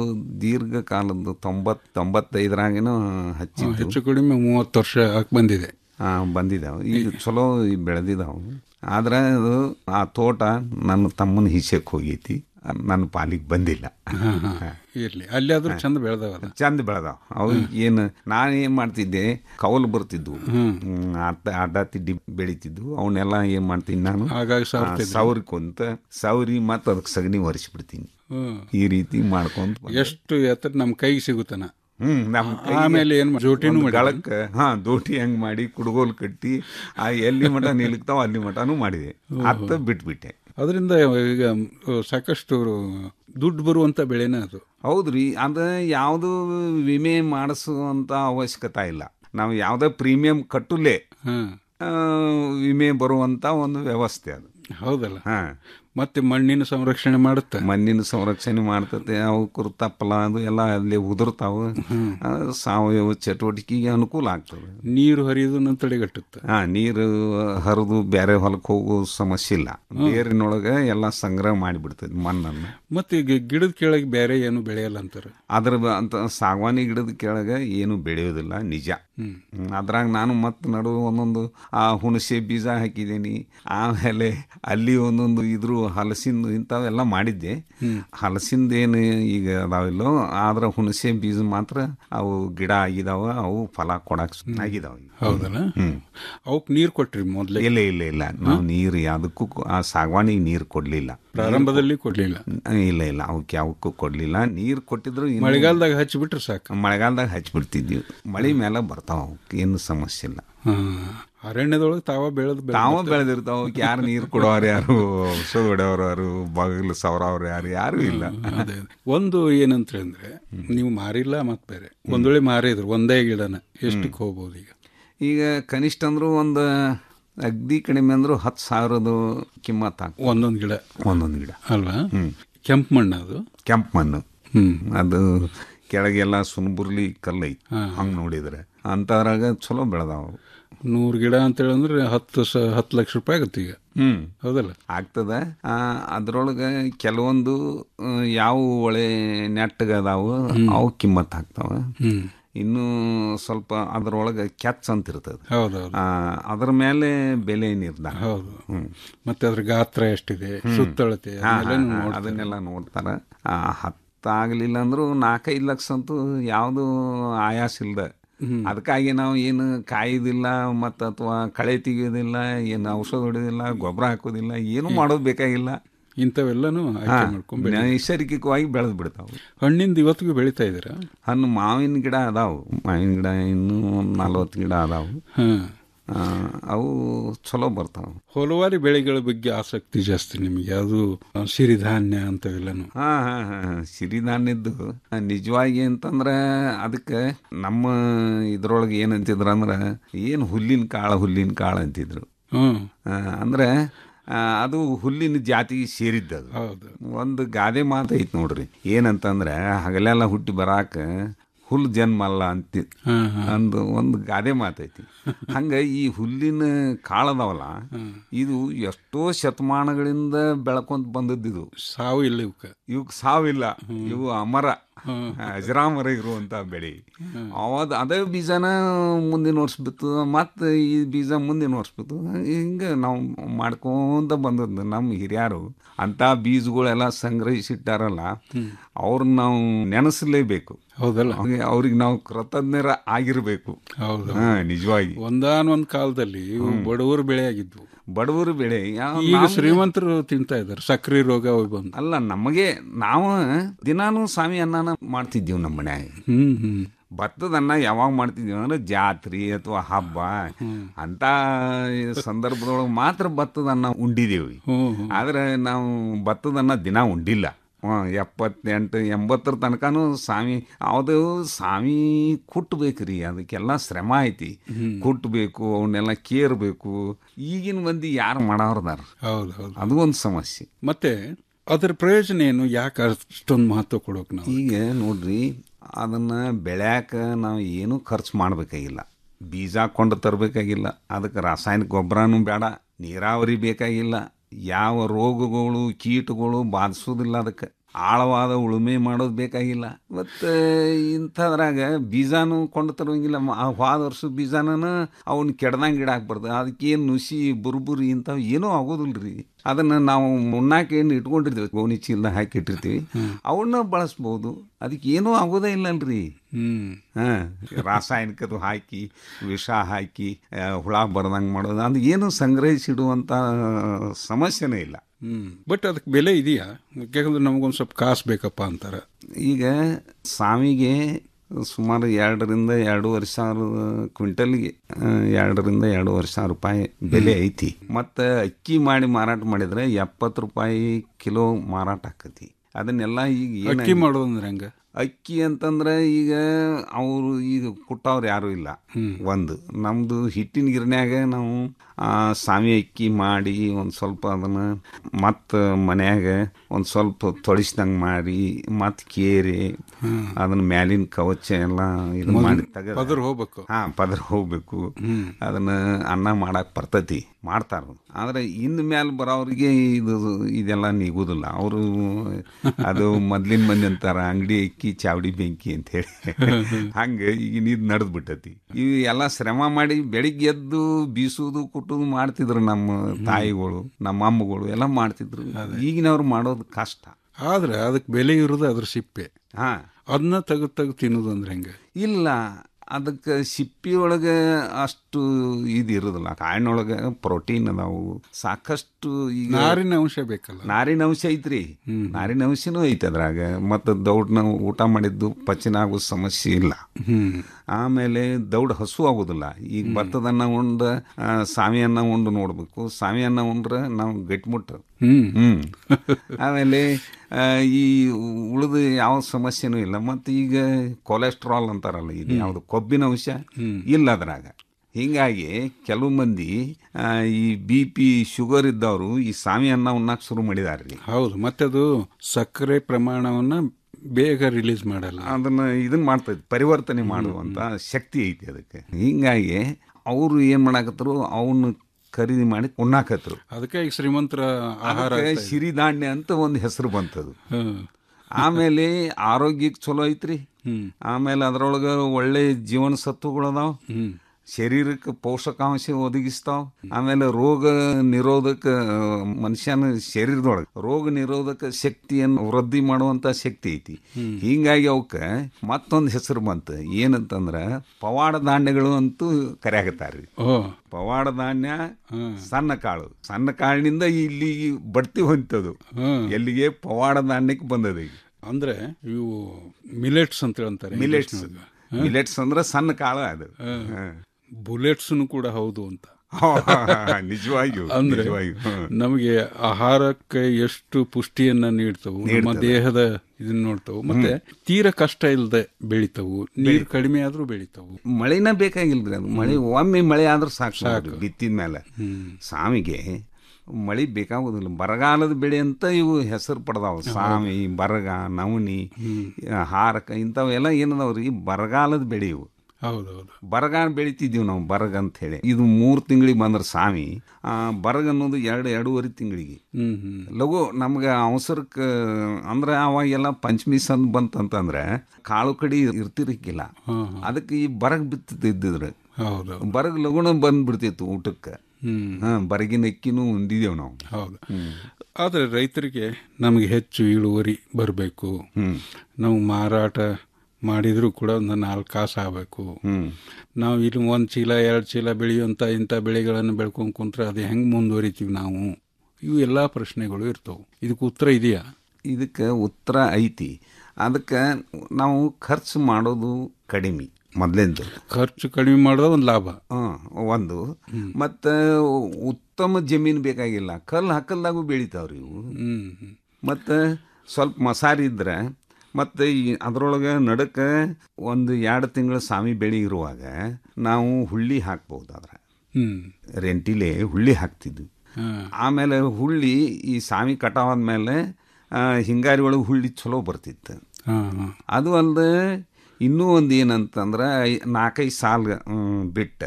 ದೀರ್ಘಕಾಲದ್ದು ತೊಂಬತ್ ತೊಂಬತ್ತೈದರಾಗೇನೋ ಹಚ್ಚಿದ್ದು ಹೆಚ್ಚು ಕಡಿಮೆ ಮೂವತ್ತು ವರ್ಷ ಹಾಕಿ ಬಂದಿದೆ ಹಾ ಬಂದಿದ್ದಾವೆ ಈಗ ಚಲೋ ಬೆಳೆದಿದ್ದಾವೆ ಆದ್ರೆ ಅದು ಆ ತೋಟ ನನ್ನ ತಮ್ಮನ ಹಿಸಕ್ಕೆ ಹೋಗೈತಿ ನನ್ನ ಪಾಲಿಗೆ ಬಂದಿಲ್ಲ ಇರ್ಲಿ ಅಲ್ಲಿ ಆದ್ರೂ ಚಂದ ಬೆಳೆದವಲ್ಲ ಚಂದ ಬೆಳೆದಾವ ಅವು ಏನು ನಾನು ಏನ್ ಮಾಡ್ತಿದ್ದೆ ಕವಲು ಬರ್ತಿದ್ವು ಹ್ಮ್, ಅಡ್ಡ ಅಡ್ಡ ತಿಡ್ಡಿ ಬೆಳಿತಿದ್ವು ಅವನ್ನೆಲ್ಲ ಏನ್ ಮಾಡ್ತೀನಿ ನಾನು ಹಾಗಾಗಿ ಸಾವ್ರ್ತಿದ್ದೆ. ಸೌರಿ ಕೊಂತ ಸೌರಿ ಮತ್ತೆ ಅದಕ್ಕೆ ಸಗಣಿ ಒರೆಸ್ಬಿಡ್ತೀನಿ ಹ್ಮ್. ಈ ರೀತಿ ಮಾಡ್ಕೊಂತ ಬಂದೆ. ಎಷ್ಟು ಎತ್ತರ ನಮ್ಮ ಕೈಗೆ ಸಿಗುತ್ತಾನ ಹ್ಮ್ ನಮ್ಮ ಕೈಗೆ ಆಮೇಲೆ ಏನ್ ಮಾಡ್- ಜೋಟಿನೂ ಒಂದು ಮಾಡಿದ್ರಾ? ಗಳಕ್ಕೆ ಹಾ ದೋಟಿ ಹಂಗ್ ಮಾಡಿ ಕುಡುಗೋಲ್ ಕಟ್ಟಿ ಆ ಎಲ್ಲಿ ಮಠ ನಿಲ್ಕ್ತಾವ ಅಲ್ಲಿ ಮಠನೂ ಮಾಡಿದೆ ಅತ್ತ ಬಿಟ್ಬಿಟ್ಟೆ ಅದರಿಂದ ಈಗ ಅಹ್, ಸಾಕಷ್ಟು ದುಡ್ಡು ಬರುವಂತ ಬೆಳೆನೇ ಅದು ಹೌದ್ರಿ ಅದ ಯಾವುದು ವಿಮೆ ಮಾಡಿಸುವಂತ ಅವಶ್ಯಕತೆ ಇಲ್ಲ ನಾವು ಯಾವ್ದೇ ಪ್ರೀಮಿಯಂ ಕಟ್ಟುಲೇ ಆ, ವಿಮೆ ಬರುವಂತ ಒಂದು ವ್ಯವಸ್ಥೆ ಅದು ಹೌದಲ್ಲ ಹಾ ಮತ್ತೆ ಮಣ್ಣಿನ ಸಂರಕ್ಷಣೆ ಮಾಡುತ್ತೆ ಮಣ್ಣಿನ ಸಂರಕ್ಷಣೆ ಮಾಡ್ತತೆ ಅವು ತಪ್ಪಲ ಅದು ಎಲ್ಲ ಅಲ್ಲಿ ಉದುರ್ತಾವ ಆ, ಸಾವಯವ ಚಟುವಟಿಕೆಗೆ ಅನುಕೂಲ ಆಗ್ತದೆ ನೀರು ಹರಿಯೋದನ್ನ ತಡೆಗಟ್ಟುತ್ತೆ ಹಾ ನೀರು ಹರಿದು ಬೇರೆ ಹೊಲಕ್ಕೆ ಹೋಗೋ ಸಮಸ್ಯೆ ಇಲ್ಲ ಬೇರಿನೊಳಗೆ ಎಲ್ಲ ಸಂಗ್ರಹ ಮಾಡಿಬಿಡ್ತದೆ ಮಣ್ಣನ್ನು ಮತ್ತೆ ಈಗ ಗಿಡದ ಕೆಳಗೆ ಬೇರೆ ಏನು ಬೆಳೆಯಲ್ಲ ಅಂತಾರೆ ಅದ್ರ ಬ- ಅಂತ ಸಾಗವಾನಿ ಗಿಡದ ಕೆಳಗೆ ಏನು ಬೆಳೆಯೋದಿಲ್ಲ ನಿಜ ಹ್ಮ್. ಹ್ಮ್, ಅದ್ರಾಗ ನಾನು ಮತ್ತೆ ನಡು ಒಂದೊಂದು ಆ ಹುಣಸೆ ಬೀಜ ಹಾಕಿದ್ದೀನಿ ಆಮೇಲೆ ಅಲ್ಲಿ ಒಂದೊಂದು ಇದ್ರು ಹಲಸಿಂದು ಇಂಥವೆಲ್ಲ ಮಾಡಿದ್ದೆ ಹಲಸಿಂದ ಏನು ಈಗ ಅದಾವಿಲ್ಲೋ ಆದ್ರೆ ಹುಣಸೆ ಬೀಜ ಮಾತ್ರ ಅವು ಗಿಡ ಆಗಿದಾವ ಅವು ಫಲ ಕೊಡಕ್ ಆಗಿದಾವ ಹೌದಲ್ಲ ಹ್ಮ್ ಅವಕ್ ನೀರ್ ಕೊಟ್ರಿ ಮೊದ್ಲೇ ಇಲ್ಲ ಇಲ್ಲ ಇಲ್ಲ ನಾವು ನೀರು ಯಾವುದಕ್ಕೂ ಆ ಸಾಗವಾನಿಗೆ ನೀರು ಕೊಡ್ಲಿಲ್ಲ ಪ್ರಾರಂಭದಲ್ಲಿ ಕೊಡ್ಲಿಲ್ಲ ಇಲ್ಲ ಇಲ್ಲ ಅವಕ್ಕೆ ಯಾವಕ್ಕೂ ಕೊಡ್ಲಿಲ್ಲ ನೀರು ಕೊಟ್ಟಿದ್ರು ಇನ್ನು- ಮಳೆಗಾಲದಾಗ ಹಚ್ಚಿಬಿಟ್ರೆ ಸಾಕು ಮಳೆಗಾಲದಾಗ ಹಚ್ಬಿಡ್ತಿದ್ವಿ ಮಳೆ ಮೇಲೆ ಬರ್ತಾವ ಅವಕ್ಕೆ ಏನು ಸಮಸ್ಯೆ ಇಲ್ಲ ಹಾ. ಅರಣ್ಯದೊಳಗೆ ತಾವ ಬೆಳೆದ್ ತಾವ ಬೆಳೆದಿರ್ತಾವ ಅವಕ್ಕೆ ಯಾರು ನೀರು ಕೊಡೋರು ಯಾರು ಔಷಧ ಹೊಡೆಯೋರು ಯಾರು ಬಾಗಿಲು ಸವರವ್ರು ಯಾರು ಯಾರು ಇಲ್ಲ ಅದೇ ಒಂದು ಏನಂತ ಅಂದ್ರೆ ನೀವು ಮಾರಿಲ್ಲ ಮತ್ ಬೇರೆ ಒಂದ್ ವೇಳೆ ಮಾರಿದ್ರು ಒಂದೇ ಗಿಡನ ಎಷ್ಟಕ್ಕೆ ಹೋಗ್ಬೋದು ಈಗ ಈಗ ಕನಿಷ್ಠ ಅಂದ್ರು ಒಂದು ಅಗ್ದಿ ಕಡಿಮೆ ಅಂದ್ರು ಹತ್ತು ಸಾವಿರದ ಕಿಮ್ಮತ್ ಆಗ್ತದೆ ಒಂದೊಂದ್ ಗಿಡ ಒಂದೊಂದು ಗಿಡ ಅಲ್ವಾ ಕೆಂಪು ಮಣ್ಣು ಅದು ಕೆಂಪು ಮಣ್ಣು ಹ್ಮ್ ಅದು ಕೆಳಗೆಲ್ಲ ಸುನ್ಬುರ್ಲಿ ಕಲ್ಲೈತಿ ಹಂಗೆ ನೋಡಿದ್ರೆ ಅಂಥದ್ರಾಗ ಚಲೋ ಬೆಳೆದಾವ ನೂರು ಗಿಡ ಅಂತ ಹೇಳಂದ್ರೆ ಹತ್ತು ಸ ಹತ್ತು ಲಕ್ಷ ರೂಪಾಯಿ ಆಗುತ್ತೆ ಈಗ ಹ್ಮ್ ಹೌದಲ್ಲ ಆಗ್ತದ ಆ, ಅದ್ರೊಳಗೆ ಕೆಲವೊಂದು ಆ, ಯಾವ ಒಳೆ ನೆಟ್ಟಗದಾವು ಅವು ಕಿಮ್ಮತ್ ಆಗ್ತಾವ ಹ್ಮ್ ಇನ್ನು ಸ್ವಲ್ಪ ಅದ್ರೊಳಗೆ ಕ್ಯಾಚ್ ಅಂತ ಇರ್ತದೆ ಹೌದೌದು ಆ, ಅದ್ರ ಮೇಲೆ ಬೆಲೆ ನಿರ್ಧಾರ ಹೌದು ಹ್ಮ್. ಮತ್ತೆ ಅದ್ರ ಗಾತ್ರ ಎಷ್ಟಿದೆ ಹ್ಮ್. ಸುತ್ತಳತೆ ಹಾ, ಅದನ್ನೆಲ್ಲ ಹಾ, ಹಾ, ನೋಡ್ತಾರೆ. ಅದನ್ನೆಲ್ಲ ನೋಡ್ತಾರ ಆ, ಹತ್ತಾಗ್ಲಿಲ್ಲ ಅಂದ್ರೂ ನಾಲ್ಕೈದು ಲಕ್ಷ ಅಂತೂ ಯಾವುದು ಆಯಾಸ ಇಲ್ದ ಅದಕ್ಕಾಗಿ ನಾವು ಏನು ಕಾಯೋದಿಲ್ಲ ಮತ್ತು ಅಥವಾ ಕಳೆ ತೆಗಿಯೋದಿಲ್ಲ ಏನು ಔಷಧ ಹೊಡೆಯೋದಿಲ್ಲ ಗೊಬ್ಬರ ಹಾಕೋದಿಲ್ಲ ಏನು ಮಾಡೋದು ಬೇಕಾಗಿಲ್ಲ ಇಂಥವೆಲ್ಲನೂ ಆಯ್ಕೆ ಹಾ, ಮಾಡ್ಕೊಂಡ್ ಬೆಳೆ ನೈಸರ್ಗಿಕವಾಗಿ ಬೆಳೆದು ಬಿಡ್ತಾವೆ ಹಣ್ಣಿಂದ ಇವತ್ತಿಗೂ ಬೆಳಿತಾ ಇದ್ದೀರಾ ಹಣ್ಣು ಮಾವಿನ ಗಿಡ ಅದಾವು ಮಾವಿನ ಗಿಡ ಇನ್ನೂ ಒಂದು ನಲ್ವತ್ತು ಗಿಡ ಅದಾವು ಹ್ಮ್ ಆ, ಅವು ಚಲೋ ಬರ್ತಾವ ಹಲವಾರು ಬೆಳೆಗಳ ಬಗ್ಗೆ ಆಸಕ್ತಿ ಜಾಸ್ತಿ ನಿಮಗೆ ಅದು ಆ, ಸಿರಿಧಾನ್ಯ ಅಂತವೆಲ್ಲನು ಹಾ ಹಾ ಹಾ ಸಿರಿಧಾನ್ಯದ್ದು ನಿಜವಾಗಿ ಅಂತಂದ್ರೆ ಅದಕ್ಕೆ ನಮ್ಮ ಇದ್ರೊಳಗೆ ಏನಂತಿದ್ರು ಅಂದ್ರೆ ಏನು ಹುಲ್ಲಿನ ಕಾಳು ಹುಲ್ಲಿನ ಕಾಳು ಅಂತಿದ್ರು ಹ್ಮ್ ಆ, ಅಂದ್ರೆ ಆ, ಅದು ಹುಲ್ಲಿನ ಜಾತಿಗೆ ಸೇರಿದ್ದದು ಹೌದು ಒಂದು ಗಾದೆ ಮಾತು ಐತಿ ನೋಡ್ರಿ ಏನಂತಂದ್ರೆ ಹಗಲೆಲ್ಲ ಹುಟ್ಟಿ ಬರಾಕ ಹುಲ್ ಜನ್ಮ ಅಲ್ಲ ಅಂತಿ ಅಂದು ಒಂದು ಗಾದೆ ಮಾತೈತಿ ಹಂಗ ಈ ಹುಲ್ಲಿನ ಕಾಳದವಲ್ಲ ಇದು ಎಷ್ಟೋ ಶತಮಾನಗಳಿಂದ ಬೆಳ್ಕೊಂತ ಬಂದದ್ದು ಸಾವು ಇಲ್ಲ ಇವಕ್ಕೆ ಇವಕ್ ಸಾವಿಲ್ಲ ಇವು ಅಮರ ಅಜರಾಮರ ಇರುವಂತ ಬೆಳೆ ಅವಾದ ಅದೇ ಬೀಜನ ಮುಂದಿನ ವರ್ಷ ಬಿತ್ತು ಮತ್ತೆ ಈ ಬೀಜ ಮುಂದಿನ ವರ್ಷ ಬಿತ್ತು ಹಿಂಗೆ ನಾವು ಮಾಡ್ಕೊಂತ ಬಂದದ್ದು ನಮ್ಮ ಹಿರಿಯರು ಅಂತ ಬೀಜಗಳೆಲ್ಲ ಸಂಗ್ರಹಿಸಿಟ್ಟಾರಲ್ಲ ಅವ್ರನ್ನ ನಾವು ನೆನೆಸಲೇಬೇಕು ಹೌದಲ್ಲ ಅವ್ರಿಗೆ ನಾವು ಕೃತಜ್ಞರ ಆಗಿರ್ಬೇಕು ಹೌದು ಹಾ ನಿಜವಾಗಿ ಒಂದಾನೊಂದ್ ಕಾಲದಲ್ಲಿ ಇವು ಬಡವರು ಬೆಳೆ ಆಗಿದ್ವು ಬಡವರು ಬೆಳೆ ಯಾವ ಈಗ ನಾವು- ಶ್ರೀಮಂತರು ತಿಂತಾ ಇದ್ದಾರೆ ಸಕ್ರೆ ರೋಗ ಅವು ಬಂದು ಅಲ್ಲ ನಮಗೆ ನಾವು ದಿನಾನು ಸ್ವಾಮಿ ಅನ್ನನ ಮಾಡ್ತಿದ್ದೀವಿ ನಮ್ಮ ಮನ್ಯಾಗ ಹ್ಮ್ ಹ್ಮ್ ಭತ್ತದ ಅನ್ನ ಯಾವಾಗ ಮಾಡ್ತಿದ್ದೀವಿ ಅಂದ್ರೆ ಜಾತ್ರೆ ಅಥವಾ ಹಬ್ಬ ಅಂತ ಸಂದರ್ಭದೊಳಗೆ ಮಾತ್ರ ಭತ್ತದ ಅನ್ನ ಉಂಡಿದೇವಿ ಆದ್ರೆ ನಾವು ಭತ್ತದ ಅನ್ನ ದಿನ ಉಂಡಿಲ್ಲ ಎಪ್ಪತ್ತೆಂಟು ಎಂಬತ್ತರ ತನಕನೂ ಸ್ವಾಮಿ ಅದು ಸ್ವಾಮಿ ಕುಟ್ಟಬೇಕ್ರಿ ಅದಕ್ಕೆಲ್ಲ ಶ್ರಮ ಐತಿ ಕುಟ್ಟಬೇಕು ಅವನ್ನೆಲ್ಲ ಕೇರ್ಬೇಕು ಈಗಿನ ಮಂದಿ ಯಾರು ಮಾಡೋರ್ದಾರ ಹೌದು ಹೌದು ಅದು ಒಂದು ಸಮಸ್ಯೆ ಮತ್ತೆ ಅದರ ಪ್ರಯೋಜನ ಏನು ಯಾಕೆ ಅಷ್ಟೊಂದು ಮಹತ್ವ ಕೊಡೋಕೆ ನಾವು ಈಗ ನೋಡ್ರಿ ಅದನ್ನ ಬೆಳ್ಯಾಕ ನಾವು ಏನು ಖರ್ಚು ಮಾಡಬೇಕಾಗಿಲ್ಲ ಬೀಜ ಕೊಂಡು ತರಬೇಕಾಗಿಲ್ಲ ಅದಕ್ಕೆ ರಾಸಾಯನಿಕ ಗೊಬ್ಬರನೂ ಬೇಡ ನೀರಾವರಿ ಬೇಕಾಗಿಲ್ಲ ಯಾವ ರೋಗಗಳು ಕೀಟಗಳು ಬಾಧಿಸೋದಿಲ್ಲ ಅದಕ್ಕೆ ಆಳವಾದ ಉಳುಮೆ ಮಾಡೋದು ಬೇಕಾಗಿಲ್ಲ ಮತ್ತು ಇಂಥದ್ರಾಗ ಬೀಜನೂ ಕೊಂಡು ತರೋಂಗಿಲ್ಲ ಹೋದ ವರ್ಷದ ಬೀಜನ ಅವನ್ನ ಕೆಡ್ದಂಗೆ ಗಿಡ ಹಾಕ್ಬಾರ್ದು ಅದಕ್ಕೇನು ನುಸಿ ಬುರ್ಬುರಿ ಇಂಥವು ಏನೂ ಆಗೋದಿಲ್ಲ ರೀ ಅದನ್ನು ನಾವು ಮುನ್ನಾಕೆ ಏನು ಇಟ್ಕೊಂಡಿರ್ತೀವಿ ಗೋಣಿ ಚೀಲ ಹಾಕಿ ಇಟ್ಟಿರ್ತೀವಿ ಅವನ್ನ ಬಳಸ್ಬೋದು ಅದಕ್ಕೆ ಏನೂ ಆಗೋದೇ ಇಲ್ಲಲ್ರಿ ಹ್ಮ್ ಹಾಂ ರಾಸಾಯನಿಕದು ಹಾಕಿ ವಿಷ ಹಾಕಿ ಆ, ಹುಳ ಬರ್ದಂಗೆ ಮಾಡೋದು ಅದು ಏನು ಸಂಗ್ರಹಿಸಿಡುವಂಥ ಸಮಸ್ಯೆನೇ ಇಲ್ಲ ಹ್ಮ್ ಬಟ್ ಅದಕ್ಕೆ ಬೆಲೆ ಇದೆಯಾ ಯಾಕಂದ್ರೆ ನಮಗೊಂದು ಸ್ವಲ್ಪ ಕಾಸು ಬೇಕಪ್ಪ ಅಂತಾರೆ ಈಗ ಸಾವಿಗೆ ಸುಮಾರು ಎರಡರಿಂದ ಎರಡೂವರೆ ಸಾವಿರ ಕ್ವಿಂಟಲ್ಗೆ ಆ, ಎರಡರಿಂದ ಎರಡೂವರೆ ಸಾವಿರ ರೂಪಾಯಿ ಬೆಲೆ ಐತಿ ಮತ್ತು ಅಕ್ಕಿ ಮಾಡಿ ಮಾರಾಟ ಮಾಡಿದ್ರೆ ಎಪ್ಪತ್ತು ರೂಪಾಯಿ ಕಿಲೋ ಮಾರಾಟ ಆಕತಿ ಅದನ್ನೆಲ್ಲ ಈಗ ಏನ್ ಅಕ್ಕಿ ಮಾಡೋದಂದ್ರೆ ಹೆಂಗ ಅಕ್ಕಿ ಅಂತಂದ್ರೆ ಈಗ ಅವರು ಈಗ ಕುಟ್ಟವ್ರು ಯಾರು ಇಲ್ಲ ಒಂದು ನಮ್ದು ಹಿಟ್ಟಿನ ಗಿರಣ್ಯಾಗ ನಾವು ಆ, ಸಾಮಿ ಅಕ್ಕಿ ಮಾಡಿ ಒಂದು ಸ್ವಲ್ಪ ಅದನ್ನ ಮತ್ತು ಮನ್ಯಾಗ ಒಂದು ಸ್ವಲ್ಪ ತೊಳಿಸ್ದಂಗೆ ಮಾಡಿ ಮತ್ತು ಕೇರಿ ಅದನ್ನ ಮ್ಯಾಲಿನ ಕವಚ ಎಲ್ಲ ಇದು ಮೊದ್ಲು ಮಾಡಿ ತೆಗೆದು ಪದರ್ ಹೋಗ್ಬೇಕು. ಹಾ ಪದರ ಹೋಗ್ಬೇಕು ಅದನ್ನ ಅನ್ನ ಮಾಡಕ್ ಬರ್ತತಿ ಮಾಡ್ತಾರ ಆದ್ರೆ ಇನ್ ಮ್ಯಾಲ ಬರೋರಿಗೆ ಇದು ಇದೆಲ್ಲ ನಿಗುದಿಲ್ಲ ಅವರು ಅದು ಮೊದ್ಲಿನ ಮಂದಿ ಅಂತಾರ ಅಂಗಡಿ ಅಕ್ಕಿ ಚಾವಡಿ ಬೆಂಕಿ ಅಂತ ಹೇಳಿ ಹಂಗೆ ಈಗ ಇದು ನಡೆದ್ ಬಿಟ್ಟತಿ ಇವು ಎಲ್ಲ ಶ್ರಮ ಮಾಡಿ ಬೆಳಿಗ್ಗೆ ಎದ್ದು ಬೀಸುದು ಕುಟ್ಟುದು ಮಾಡ್ತಿದ್ರು ನಮ್ಮ ತಾಯಿಗಳು ನಮ್ಮ ಅಮ್ಮಗಳು ಎಲ್ಲ ಮಾಡ್ತಿದ್ರು ಈಗಿನವ್ರು ಮಾಡೋದು ಕಷ್ಟ ಆದ್ರೆ ಅದಕ್ಕೆ ಬೆಲೆ ಇರೋದು ಅದ್ರ ಸಿಪ್ಪೆ ಹಾ ಅದನ್ನ ತೆಗೆದು ತೆಗೆದು ತಿನ್ನೋದು ಅಂದ್ರೆ ಹೆಂಗೆ ಇಲ್ಲ ಅದಕ್ಕೆ ಸಿಪ್ಪಿ ಒಳಗೆ ಅಷ್ಟು ಇದು ಇರೋದಿಲ್ಲ ಕಾಯಿನೊಳಗೆ ಪ್ರೋಟೀನ್ ಅದಾವು ಸಾಕಷ್ಟು ಈಗ ನಾರಿನ ಅಂಶ ಬೇಕಲ್ಲ ನಾರಿನ ಅಂಶ ಐತ್ರಿ ನಾರಿನ ಅಂಶನೂ ಐತೆ ಅದ್ರಾಗ ಮತ್ತು ದೌಡ್ನ ಊಟ ಮಾಡಿದ್ದು ಪಚನ ಆಗೋ ಸಮಸ್ಯೆ ಇಲ್ಲ ಹ್ಮ್ ಆಮೇಲೆ ದೌಡ್ ಹಸು ಆಗೋದಿಲ್ಲ ಈಗ ಭತ್ತದನ್ನ ಉಂಡು ಆ, ಸಾಮಿ ಅನ್ನ ಉಂಡು ನೋಡ್ಬೇಕು ಸಾಮಿ ಅನ್ನ ಉಂಡ್ರೆ ನಾವು ಗಟ್ಟಿಮುಟ್ಟು ಹ್ಮ್ ಹ್ಮ್ ಆಮೇಲೆ ಆ, ಈ ಉಳಿದ ಯಾವ ಸಮಸ್ಯೆನೂ ಇಲ್ಲ ಮತ್ತು ಈಗ ಕೊಲೆಸ್ಟ್ರಾಲ್ ಅಂತಾರಲ್ಲ ಇದು ಯಾವುದು ಕೊಬ್ಬಿನ ಅಂಶ ಇಲ್ಲ ಅದ್ರಾಗ ಹಿಂಗಾಗಿ ಕೆಲವು ಮಂದಿ ಆ, ಈ ಬಿ ಪಿ ಶುಗರ್ ಇದ್ದವರು ಈ ಸಾಮಿ ಅನ್ನ ಉಣ್ಣಾಕ್ ಶುರು ಮಾಡಿದಾರ್ರಿ ಹೌದು ಮತ್ತೆ ಅದು ಸಕ್ಕರೆ ಪ್ರಮಾಣವನ್ನ ಬೇಗ ರಿಲೀಸ್ ಮಾಡಲ್ಲ ಅದನ್ನ ಇದನ್ನ ಮಾಡ್ತೈತಿ ಪರಿವರ್ತನೆ ಮಾಡುವಂತ ಶಕ್ತಿ ಐತಿ ಅದಕ್ಕೆ ಹಿಂಗಾಗಿ ಅವರು ಏನ್ ಮಾಡಾಕತ್ತರು ಅವನ್ನ ಖರೀದಿ ಮಾಡಿ ಉಣ್ಣಾಕತ್ರು ಅದಕ್ಕೆ ಈಗ ಶ್ರೀಮಂತರ ಆಹಾರ ಅದಕ್ಕೆ ಆಗ್ತಾ ಇದೆ. ಸಿರಿಧಾನ್ಯ ಅಂತ ಒಂದು ಹೆಸರು ಬಂತದು ಹ್ಮ್. ಆಮೇಲೆ ಆರೋಗ್ಯಕ್ಕೆ ಚಲೋ ಐತ್ರಿ ಆಮೇಲೆ ಅದ್ರೊಳಗ ಒಳ್ಳೆ ಜೀವನ ಸತ್ವಗಳು ಅದಾವ ಶರೀರಕ್ಕೆ ಪೋಷಕಾಂಶ ಒದಗಿಸ್ತಾವ ಆಮೇಲೆ ರೋಗ ನಿರೋಧಕ ಮನುಷ್ಯನ ಶರೀರದೊಳಗೆ ರೋಗ ನಿರೋಧಕ ಶಕ್ತಿಯನ್ನು ವೃದ್ಧಿ ಮಾಡುವಂತ ಶಕ್ತಿ ಐತಿ ಹಿಂಗಾಗಿ ಅವಕ್ಕೆ ಮತ್ತೊಂದು ಹೆಸರು ಬಂತು ಏನಂತಂದ್ರ ಪವಾಡ ಧಾನ್ಯಗಳು ಅಂತೂ ಕರೆಯಾಕತ್ತಾರ್ರಿ ಓ ಪವಾಡ ಧಾನ್ಯ ಸಣ್ಣ ಕಾಳು ಸಣ್ಣ ಕಾಳಿನಿಂದ ಇಲ್ಲಿ ಬಡ್ತಿ ಹೊಂತದು ಎಲ್ಲಿಗೆ ಪವಾಡ ಧಾನ್ಯಕ್ಕೆ ಬಂದದ ಈಗ ಅಂದ್ರೆ ಇವು ಮಿಲೆಟ್ಸ್ ಅಂತ ಅಂತಾರೆ ಮಿಲೆಟ್ಸ್ ಇಂಗ್ಲಿಷ್ನೊಳಗೆ. ಹ? ಮಿಲೆಟ್ಸ್ ಅಂದ್ರೆ ಸಣ್ಣ ಕಾಳು ಅದು ಹ. ಬುಲೆಟ್ಸ್ನು ಕೂಡ ಹೌದು ಅಂತ ನಿಜವಾಗಿಯೂ ಅಂದ್ರೆ ನಿಜವಾಗಿಯೂ. ಹ. ನಮಗೆ ಆಹಾರಕ್ಕೆ ಎಷ್ಟು ಪುಷ್ಟಿಯನ್ನ ನೀಡ್ತವು ನಮ್ಮ ನೀಡ್ತದೆ. ದೇಹದ ಇದನ್ನ ನೋಡ್ತವು ಮತ್ತೆ ತೀರ ಕಷ್ಟ ಇಲ್ಲದೆ ಬೆಳಿತವು ನೀರು ಕಡಿಮೆ ಆದ್ರೂ ಬೆಳಿತವು ಮಳೆನ ಬೇಕಾಗಿಲ್ರಿ ಅದು ಮಳೆ ಒಮ್ಮೆ ಮಳೆ ಆದ್ರೂ ಸಾಕು ಸಾಕು ಬಿತ್ತಿದ ಮೇಲೆ ಸಾಮಿಗೆ ಮಳೆ ಬೇಕಾಗುದಿಲ್ಲ ಬರಗಾಲದ ಬೆಳೆ ಅಂತ ಇವು ಹೆಸರು ಪಡೆದಾವ ಸಾಮಿ ಬರಗ ನವಣಿ ಹಾರಕ ಇಂಥವೆಲ್ಲ ಏನದಾವ್ರಿ ಬರಗಾಲದ ಬೆಳೆ ಇವು ಹೌದೌದು ಬರಗಾಲ ಬೆಳಿತಿದ್ದೀವಿ ನಾವು ಬರಗ ಅಂತ ಹೇಳಿ ಇದು ಮೂರು ತಿಂಗಳಿಗೆ ಬಂದ್ರೆ ಸಾಮಿ ಆ, ಬರಗ ಅನ್ನೋದು ಎರಡು ಎರಡೂವರೆ ತಿಂಗಳಿಗೆ ಹ್ಮ್ ಹ್ಮ್ ಲಘು ನಮ್ಗೆ ಅವಸರಕ್ಕೆ ಅಂದ್ರೆ ಅವಾಗೆಲ್ಲ ಪಂಚಮಿ ಸಂದ್ ಬಂತಂತಂದ್ರೆ ಕಾಳು ಕಡಿ ಇರ್ತಿರಕ್ಕಿಲ್ಲ ಅದಕ್ಕೆ ಈ ಬರಗ್ ಬಿತ್ತಿದ್ರೆ ಹೌದು ಬರಗ್ ಲಗುಣ ಬಂದ್ಬಿಡ್ತಿತ್ತು ಊಟಕ್ಕೆ ಹ್ಮ್ ಹಾ ಬರಗಿನ ಅಕ್ಕಿನೂ ಉಂಡಿದೇವ್ ನಾವು ಹೌದು ಆದರೆ ರೈತರಿಗೆ ನಮಗೆ ಹೆಚ್ಚು ಇಳುವರಿ ಬರಬೇಕು ನಾವು ಮಾರಾಟ ಮಾಡಿದ್ರು ಕೂಡ ಒಂದು ನಾಲ್ಕು ಕಾಸು ಆಗಬೇಕು ನಾವು ಇಲ್ಲಿ ಒಂದು ಚೀಲ ಎರಡು ಚೀಲ ಬೆಳೆಯುವಂಥ ಇಂಥ ಬೆಳೆಗಳನ್ನು ಬೆಳ್ಕೊಂಡು ಕುಂತ್ರೆ ಅದು ಹೆಂಗೆ ಮುಂದುವರಿತೀವಿ ನಾವು ಇವು ಎಲ್ಲ ಪ್ರಶ್ನೆಗಳು ಇರ್ತವೆ ಇದಕ್ಕೆ ಉತ್ತರ ಇದೆಯಾ ಇದಕ್ಕೆ ಉತ್ತರ ಐತಿ ಅದಕ್ಕೆ ನಾವು ಖರ್ಚು ಮಾಡೋದು ಕಡಿಮೆ ಮೊದಲಿಂದ ಖರ್ಚು ಕಡಿಮೆ ಮಾಡೋದು ಒಂದು ಲಾಭ ಒಂದು ಮತ್ತು ಉತ್ತಮ ಜಮೀನು ಬೇಕಾಗಿಲ್ಲ ಕಲ್ಲು ಹಕ್ಕಲ್ದಾಗೂ ಬೆಳಿತಾವ್ರಿ ಇವು ಮತ್ತು ಸ್ವಲ್ಪ ಮಸಾರಿ ಇದ್ರೆ ಮತ್ತು ಈ ಅದರೊಳಗೆ ನಡಕ್ಕೆ ಒಂದು ಎರಡು ತಿಂಗಳ ಸಾಮಿ ಬೆಳೆ ಇರುವಾಗ ನಾವು ಹುಳ್ಳಿ ಹಾಕ್ಬೋದು ಅದ್ರ ಹ್ಮ್ ರೆಂಟಿಲೆ ಹುಳ್ಳಿ ಹಾಕ್ತಿದ್ವಿ ಆಮೇಲೆ ಹುಳ್ಳಿ ಈ ಸಾಮಿ ಕಟಾವಾದ್ಮೇಲೆ ಆ, ಹಿಂಗಾರಿ ಒಳಗೆ ಹುಳ್ಳಿ ಚಲೋ ಬರ್ತಿತ್ತು ಹಾ ಹಾ ಅದು ಅಲ್ಲದೆ ಇನ್ನೂ ಒಂದು ಏನಂತಂದ್ರೆ ಐ- ನಾಲ್ಕೈದು ಸಾಲ ಬಿಟ್ಟು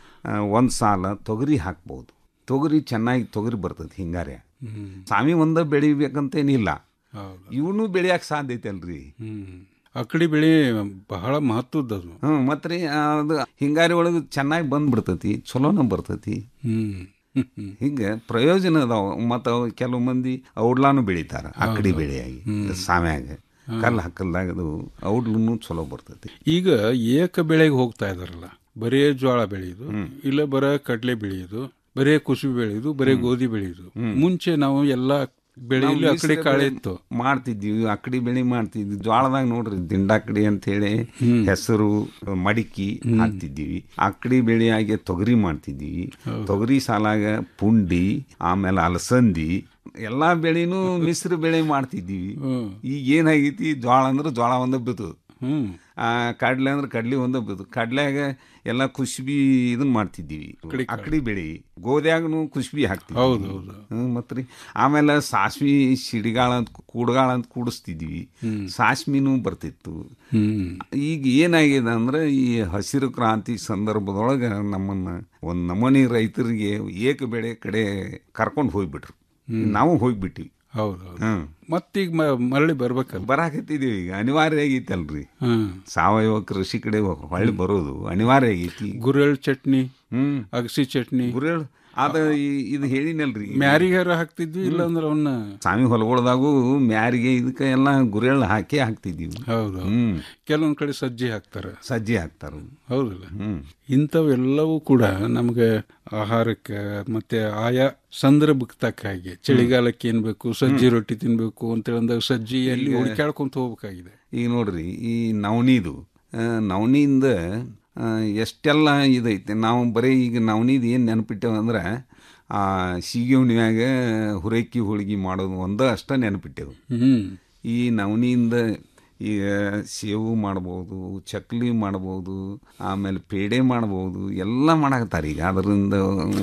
ಒಂದು ಸಾಲ ತೊಗರಿ ಹಾಕ್ಬೋದು ತೊಗರಿ ಚೆನ್ನಾಗಿ ತೊಗರಿ ಬರ್ತದೆ ಹಿಂಗಾರೆ ಹ್ಮ್ ಸಾಮಿ ಒಂದ ಬೆಳಿಬೇಕಂತೇನಿಲ್ಲ ಹೌದು ಇವನು ಬೆಳೆಯಕ್ಕೆ ಸಾಧ್ಯ ಐತಲ್ರಿ ಹ್ಮ್ ಅಕಡಿ ಬೆಳೆ ಬಹಳ ಮಹತ್ವದ್ದು ಹ್ಞೂ ಮತ್ತೆ ರೀ ಅದು ಹಿಂಗಾರಿ ಒಳಗೆ ಚೆನ್ನಾಗಿ ಬಂದ್ಬಿಡ್ತೈತಿ ಚಲೋನ ಬರ್ತೈತಿ ಹ್ಮ್ ಹಿಂಗೆ ಪ್ರಯೋಜನ ಅದಾವ ಮತ್ತು ಕೆಲವು ಮಂದಿ ಔಡ್ಲಾನು ಬೆಳಿತಾರ ಅಕ್ಕಡಿ ಬೆಳೆಯಾಗಿ ಸಾಮ್ಯಾಗ ಕಲ್ಲು ಹಾಕಲ್ದಾಗ ಅದು ಔಡ್ಲೂ ಚಲೋ ಬರ್ತೈತಿ ಈಗ ಏಕ ಬೆಳೆಗೆ ಹೋಗ್ತಾ ಇದಾರಲ್ಲ ಬರೇ ಜೋಳ ಬೆಳೆಯುದು ಇಲ್ಲ ಬರ ಕಡ್ಲೆ ಬೆಳೆಯುದು ಬರೇ ಕುಸುಬಿ ಬೆಳೆಯುದು ಬರೇ ಗೋಧಿ ಬೆಳೆಯುದು ಮುಂಚೆ ನಾವು ಎಲ್ಲಾ ಬೆಳೆಯಲ್ಲಿ ನಾವು ಅಕಡೆ ಮಿಶ್ರ ಕಾಳೆ ಬೆಳೆ ಇತ್ತು ಮಾಡ್ತಿದ್ವಿ ಅಕ್ಕಡಿ ಬೆಳೆ ಮಾಡ್ತಿದ್ವಿ ಜೋಳದಾಗ ನೋಡ್ರಿ ದಿಂಡಾಕಡಿ ಅಂತ ಹೇಳಿ ಹೆಸರು ಮಡಿಕಿ ಹಾಕ್ತಿದ್ದೀವಿ ಅಕ್ಕಡಿ ಬೆಳೆಯಾಗೆ ತೊಗರಿ ಮಾಡ್ತಿದ್ವಿ ತೊಗರಿ ಸಾಲಾಗ ಪುಂಡಿ ಆಮೇಲೆ ಅಲಸಂದಿ ಎಲ್ಲಾ ಬೆಳೆನೂ ಮಿಶ್ರ ಬೆಳೆ ಮಾಡ್ತಿದ್ದೀವಿ ಈಗ ಏನಾಗೈತಿ ಜೋಳ ಅಂದ್ರೆ ಜೋಳ ಒಂದ ಬಿತ್ತು ಹ್ಮ್ ಆ, ಕಡ್ಲೆ ಅಂದ್ರೆ ಕಡ್ಲಿ ಒಂದ ಬಿತ್ತು ಕಡ್ಲ್ಯಾಗ ಎಲ್ಲ ಕುಸ್ಬಿ ಇದನ್ನ ಮಾಡ್ತಿದ್ದೀವಿ ಅಕ್ಕಡಿ ಬೆಳೆ ಗೋದ್ಯಾಗನು ಕುಸ್ಬಿ ಹಾಕ್ತಿದ್ವಿ ಹೌದು, ಹೌದು. ಹ್ಮ್ ಮತ್ರಿ ಆಮೇಲೆ ಸಾಸ್ವಿ ಸಿಡಿಗಾಳ ಅಂತ ಕೂಡ್ಗಾಳ ಅಂತ ಕೂಡಿಸ್ತಿದ್ವಿ ಸಾಸ್ಮಿನೂ ಬರ್ತಿತ್ತು ಹ್ಮ್ ಈಗ ಏನಾಗಿದೆ ಅಂದ್ರೆ ಈ ಹಸಿರು ಕ್ರಾಂತಿ ಸಂದರ್ಭದೊಳಗೆ ನಮ್ಮನ್ನ ಒಂದ್ ನಮೂನಿ ರೈತರಿಗೆ ಏಕ ಬೆಳೆ ಕಡೆ ಕರ್ಕೊಂಡು ಹೋಗ್ಬಿಟ್ರು ನಾವು ಹೋಗ್ಬಿಟ್ಟಿವಿ ಹೌದು ಹ್ಮ್ ಮತ್ತೀಗ ಮ- ಮರಳಿ ಬರ್ಬೇಕಲ್ಲ ಬರಾಕತ್ತಿದೀವಿ ಈಗ ಅನಿವಾರ್ಯ ಆಗೈತಲ್ರಿ ಹ್ಮ್ ಸಾವಯವ ಕೃಷಿ ಕಡೆ ಹೊಳ್ಳಿ ಬರೋದು ಅನಿವಾರ್ಯ ಆಗೈತಿ ಗುರೆಳ್ ಚಟ್ನಿ ಹ್ಮ್ ಅಗಸಿ ಚಟ್ನಿ ಗುರೆಳ್ ಅದ ಈ- ಇದು ಹೇಳಿನಲ್ರಿ ಮ್ಯಾರಿಗಾರ ಹಾಕ್ತಿದ್ವಿ ಇಲ್ಲ ಅಂದ್ರೆ ಅವನ್ನ ಸಾಮಿ ಹೊಲಗೊಳ್ದಾಗೂ ಮ್ಯಾರಿಗೆ ಇದಕ್ಕೆ ಎಲ್ಲ ಗುರೆಳ್ ಹಾಕಿ ಹಾಕ್ತಿದ್ವಿ ಹೌದು ಹ್ಮ್ ಕೆಲವೊಂದ್ ಕಡೆ ಸಜ್ಜಿ ಹಾಕ್ತಾರ ಸಜ್ಜಿ ಹಾಕ್ತಾರ ಹೌದಲ್ಲ ಹ್ಮ್ ಇಂಥವೆಲ್ಲವೂ ಕೂಡ ನಮಗೆ ಆಹಾರಕ್ಕೆ ಮತ್ತೆ ಆಯಾ ಸಂದರ್ಭಕ್ಕೆ ತಕ್ಕ ಹಾಗೆ ಚಳಿಗಾಲಕ್ಕೆ ಏನ್ ಬೇಕು ಸಜ್ಜಿ ರೊಟ್ಟಿ ತಿನ್ಬೇಕು ಅಂತ ಅಂದಾಗ ಸಜ್ಜಿ ಅಲ್ಲಿ ಈಗ- ಹುಡುಕ್ಯಾಡ್ಕೊಂತ ಹೋಗ್ಬೇಕಾಗಿದೆ ಈಗ ನೋಡ್ರಿ ಈ ನವಣಿದು ಆ, ನವಣಿಯಿಂದ ಆ, ಎಷ್ಟೆಲ್ಲ ಇದೈತೆ ನಾವು ಬರೀ ಈಗ ನವಣಿದು ಏನು ನೆನಪಿಟ್ಟೇವ ಅಂದ್ರೆ ಆ ಸೀಗೆ ಹುಣ್ಣಿಮ್ಯಾಗ ಹುರೈಕಿ ಹೋಳಿಗೆ ಮಾಡೋದು ಒಂದ ಅಷ್ಟ ನೆನಪಿಟ್ಟೆವು ಹ್ಮ್ ಈ ನವಣಿಯಿಂದ ಈಗ ಸೇವು ಮಾಡ್ಬೋದು ಚಕ್ಲಿ ಮಾಡ್ಬೋದು ಆಮೇಲೆ ಪೇಡೆ ಮಾಡ್ಬೋದು ಎಲ್ಲ ಮಾಡಾಕತ್ತಾರೆ ಈಗ ಅದರಿಂದ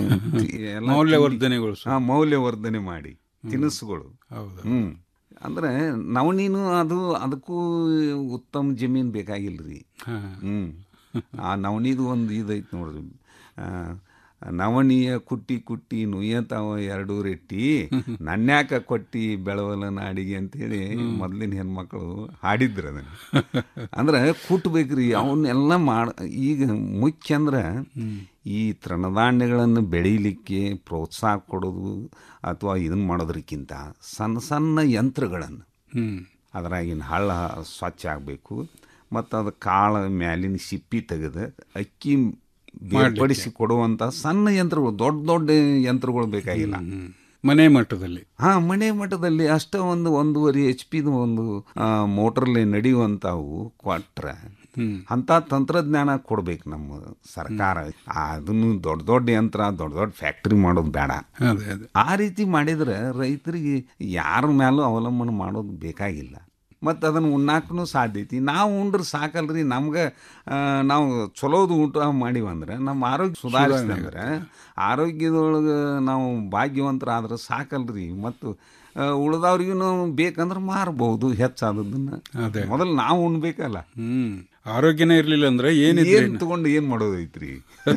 ಎಲ್ಲ ಮೌಲ್ಯವರ್ಧನೆಗೊಳಿಸು. ಹಾ, ಮೌಲ್ಯವರ್ಧನೆ ಮಾಡಿ ತಿನಿಸುಗಳು ಹೌದು ಹ್ಮ್ ಅಂದ್ರೆ ನವಣಿನೂ ಅದು ಅದಕ್ಕೂ ಉತ್ತಮ ಜಮೀನು ಬೇಕಾಗಿಲ್ರಿ ಹಾ. ಹ್ಮ್ ಆ ನವಣಿದು ಒಂದು ಇದೈತೆ ನೋಡ್ರಿ ಆ, ನವಣಿಯ ಕುಟ್ಟಿ ಕುಟ್ಟಿ ನುಯ್ಯತಾವ ಎರಡು ರೆಟ್ಟಿ ನನ್ಯಾಕ ಕೊಟ್ಟಿ ಬೆಳವಲ ನಾಡಿಗೆ ಅಂತೇಳಿ ಮೊದ್ಲಿನ ಹೆಣ್ಮಕ್ಳು ಹಾಡಿದ್ರು ಅದನ್ನ ಅಂದ್ರೆ ಕುಟ್ಬೇಕ್ರಿ ಅವನ್ನೆಲ್ಲ ಮಾಡ ಈಗ ಮುಖ್ಯ ಅಂದ್ರೆ ಈ ತೃಣಧಾನ್ಯಗಳನ್ನು ಬೆಳೀಲಿಕ್ಕೆ ಪ್ರೋತ್ಸಾಹ ಕೊಡೋದು ಅಥವಾ ಇದನ್ನ ಮಾಡೋದ್ರಕ್ಕಿಂತ ಸಣ್ಣ ಸಣ್ಣ ಯಂತ್ರಗಳನ್ನು ಹ್ಮ್ ಅದ್ರಾಗಿನ ಹಳ್ಳ ಸ್ವಚ್ಛ ಆಗಬೇಕು ಮತ್ತು ಅದು ಕಾಳು ಮ್ಯಾಲಿನ ಸಿಪ್ಪಿ ತೆಗೆದು ಅಕ್ಕಿ ಬೇರ್ಪಡಿಸಿ ಕೊಡುವಂಥ ಸಣ್ಣ ಯಂತ್ರಗಳು ದೊಡ್ಡ ದೊಡ್ಡ ಯಂತ್ರಗಳು ಬೇಕಾಗಿಲ್ಲ ಮನೆ ಮಟ್ಟದಲ್ಲಿ ಹಾ ಮನೆ ಮಟ್ಟದಲ್ಲಿ ಅಷ್ಟ ಒಂದು ಒಂದೂವರೆ ಎಚ್ ಪಿದು ಒಂದು ಮೋಟ್ರಲ್ಲಿ ನಡೆಯುವಂಥವು ಕೊಟ್ರೆ ಅಂತ ತಂತ್ರಜ್ಞಾನ ಕೊಡ್ಬೇಕು ನಮ್ಮ ಸರ್ಕಾರ ಅದನ್ನು ದೊಡ್ಡ ದೊಡ್ಡ ಯಂತ್ರ ದೊಡ್ಡ ದೊಡ್ಡ ಫ್ಯಾಕ್ಟ್ರಿ ಮಾಡೋದು ಬೇಡ ಅದೇ ಅದೇ ಆ ರೀತಿ ಮಾಡಿದ್ರೆ ರೈತರಿಗೆ ಯಾರ ಮೇಲೂ ಅವಲಂಬನೆ ಮಾಡೋದು ಬೇಕಾಗಿಲ್ಲ ಮತ್ತು ಅದನ್ನು ಉಣ್ಣಾಕೂ ಸಾಧ್ಯ ಐತಿ ನಾವು ಉಂಡ್ರೆ ಸಾಕಲ್ರಿ ನಮ್ಗೆ ಆ, ನಾವು ಚಲೋದು ಊಟ ಮಾಡಿವಂದ್ರೆ ನಮ್ಮ ಆರೋಗ್ಯ ಸುಧಾರಿಸ್ತಂದ್ರೆ ಆರೋಗ್ಯದೊಳಗೆ ನಾವು ಭಾಗ್ಯವಂತರಾದ್ರೆ ಸಾಕಲ್ರಿ ಮತ್ತು ಉಳ್ದವ್ರಿಗೂ ಬೇಕಂದ್ರೆ ಮಾರ್ಬೋದು ಹೆಚ್ಚಾದದನ್ನ ಅದೇ. ಮೊದಲು ನಾವು ಉಣ್ಬೇಕಲ್ಲ ಹ್ಮ್ ಆರೋಗ್ಯನೇ ಇರ್ಲಿಲ್ಲ ಅಂದ್ರೆ ಏನಿದ್ರೆ ಏನ್ ತಗೊಂಡು ಏನ್ ಮಾಡೋದೈತ್ರಿ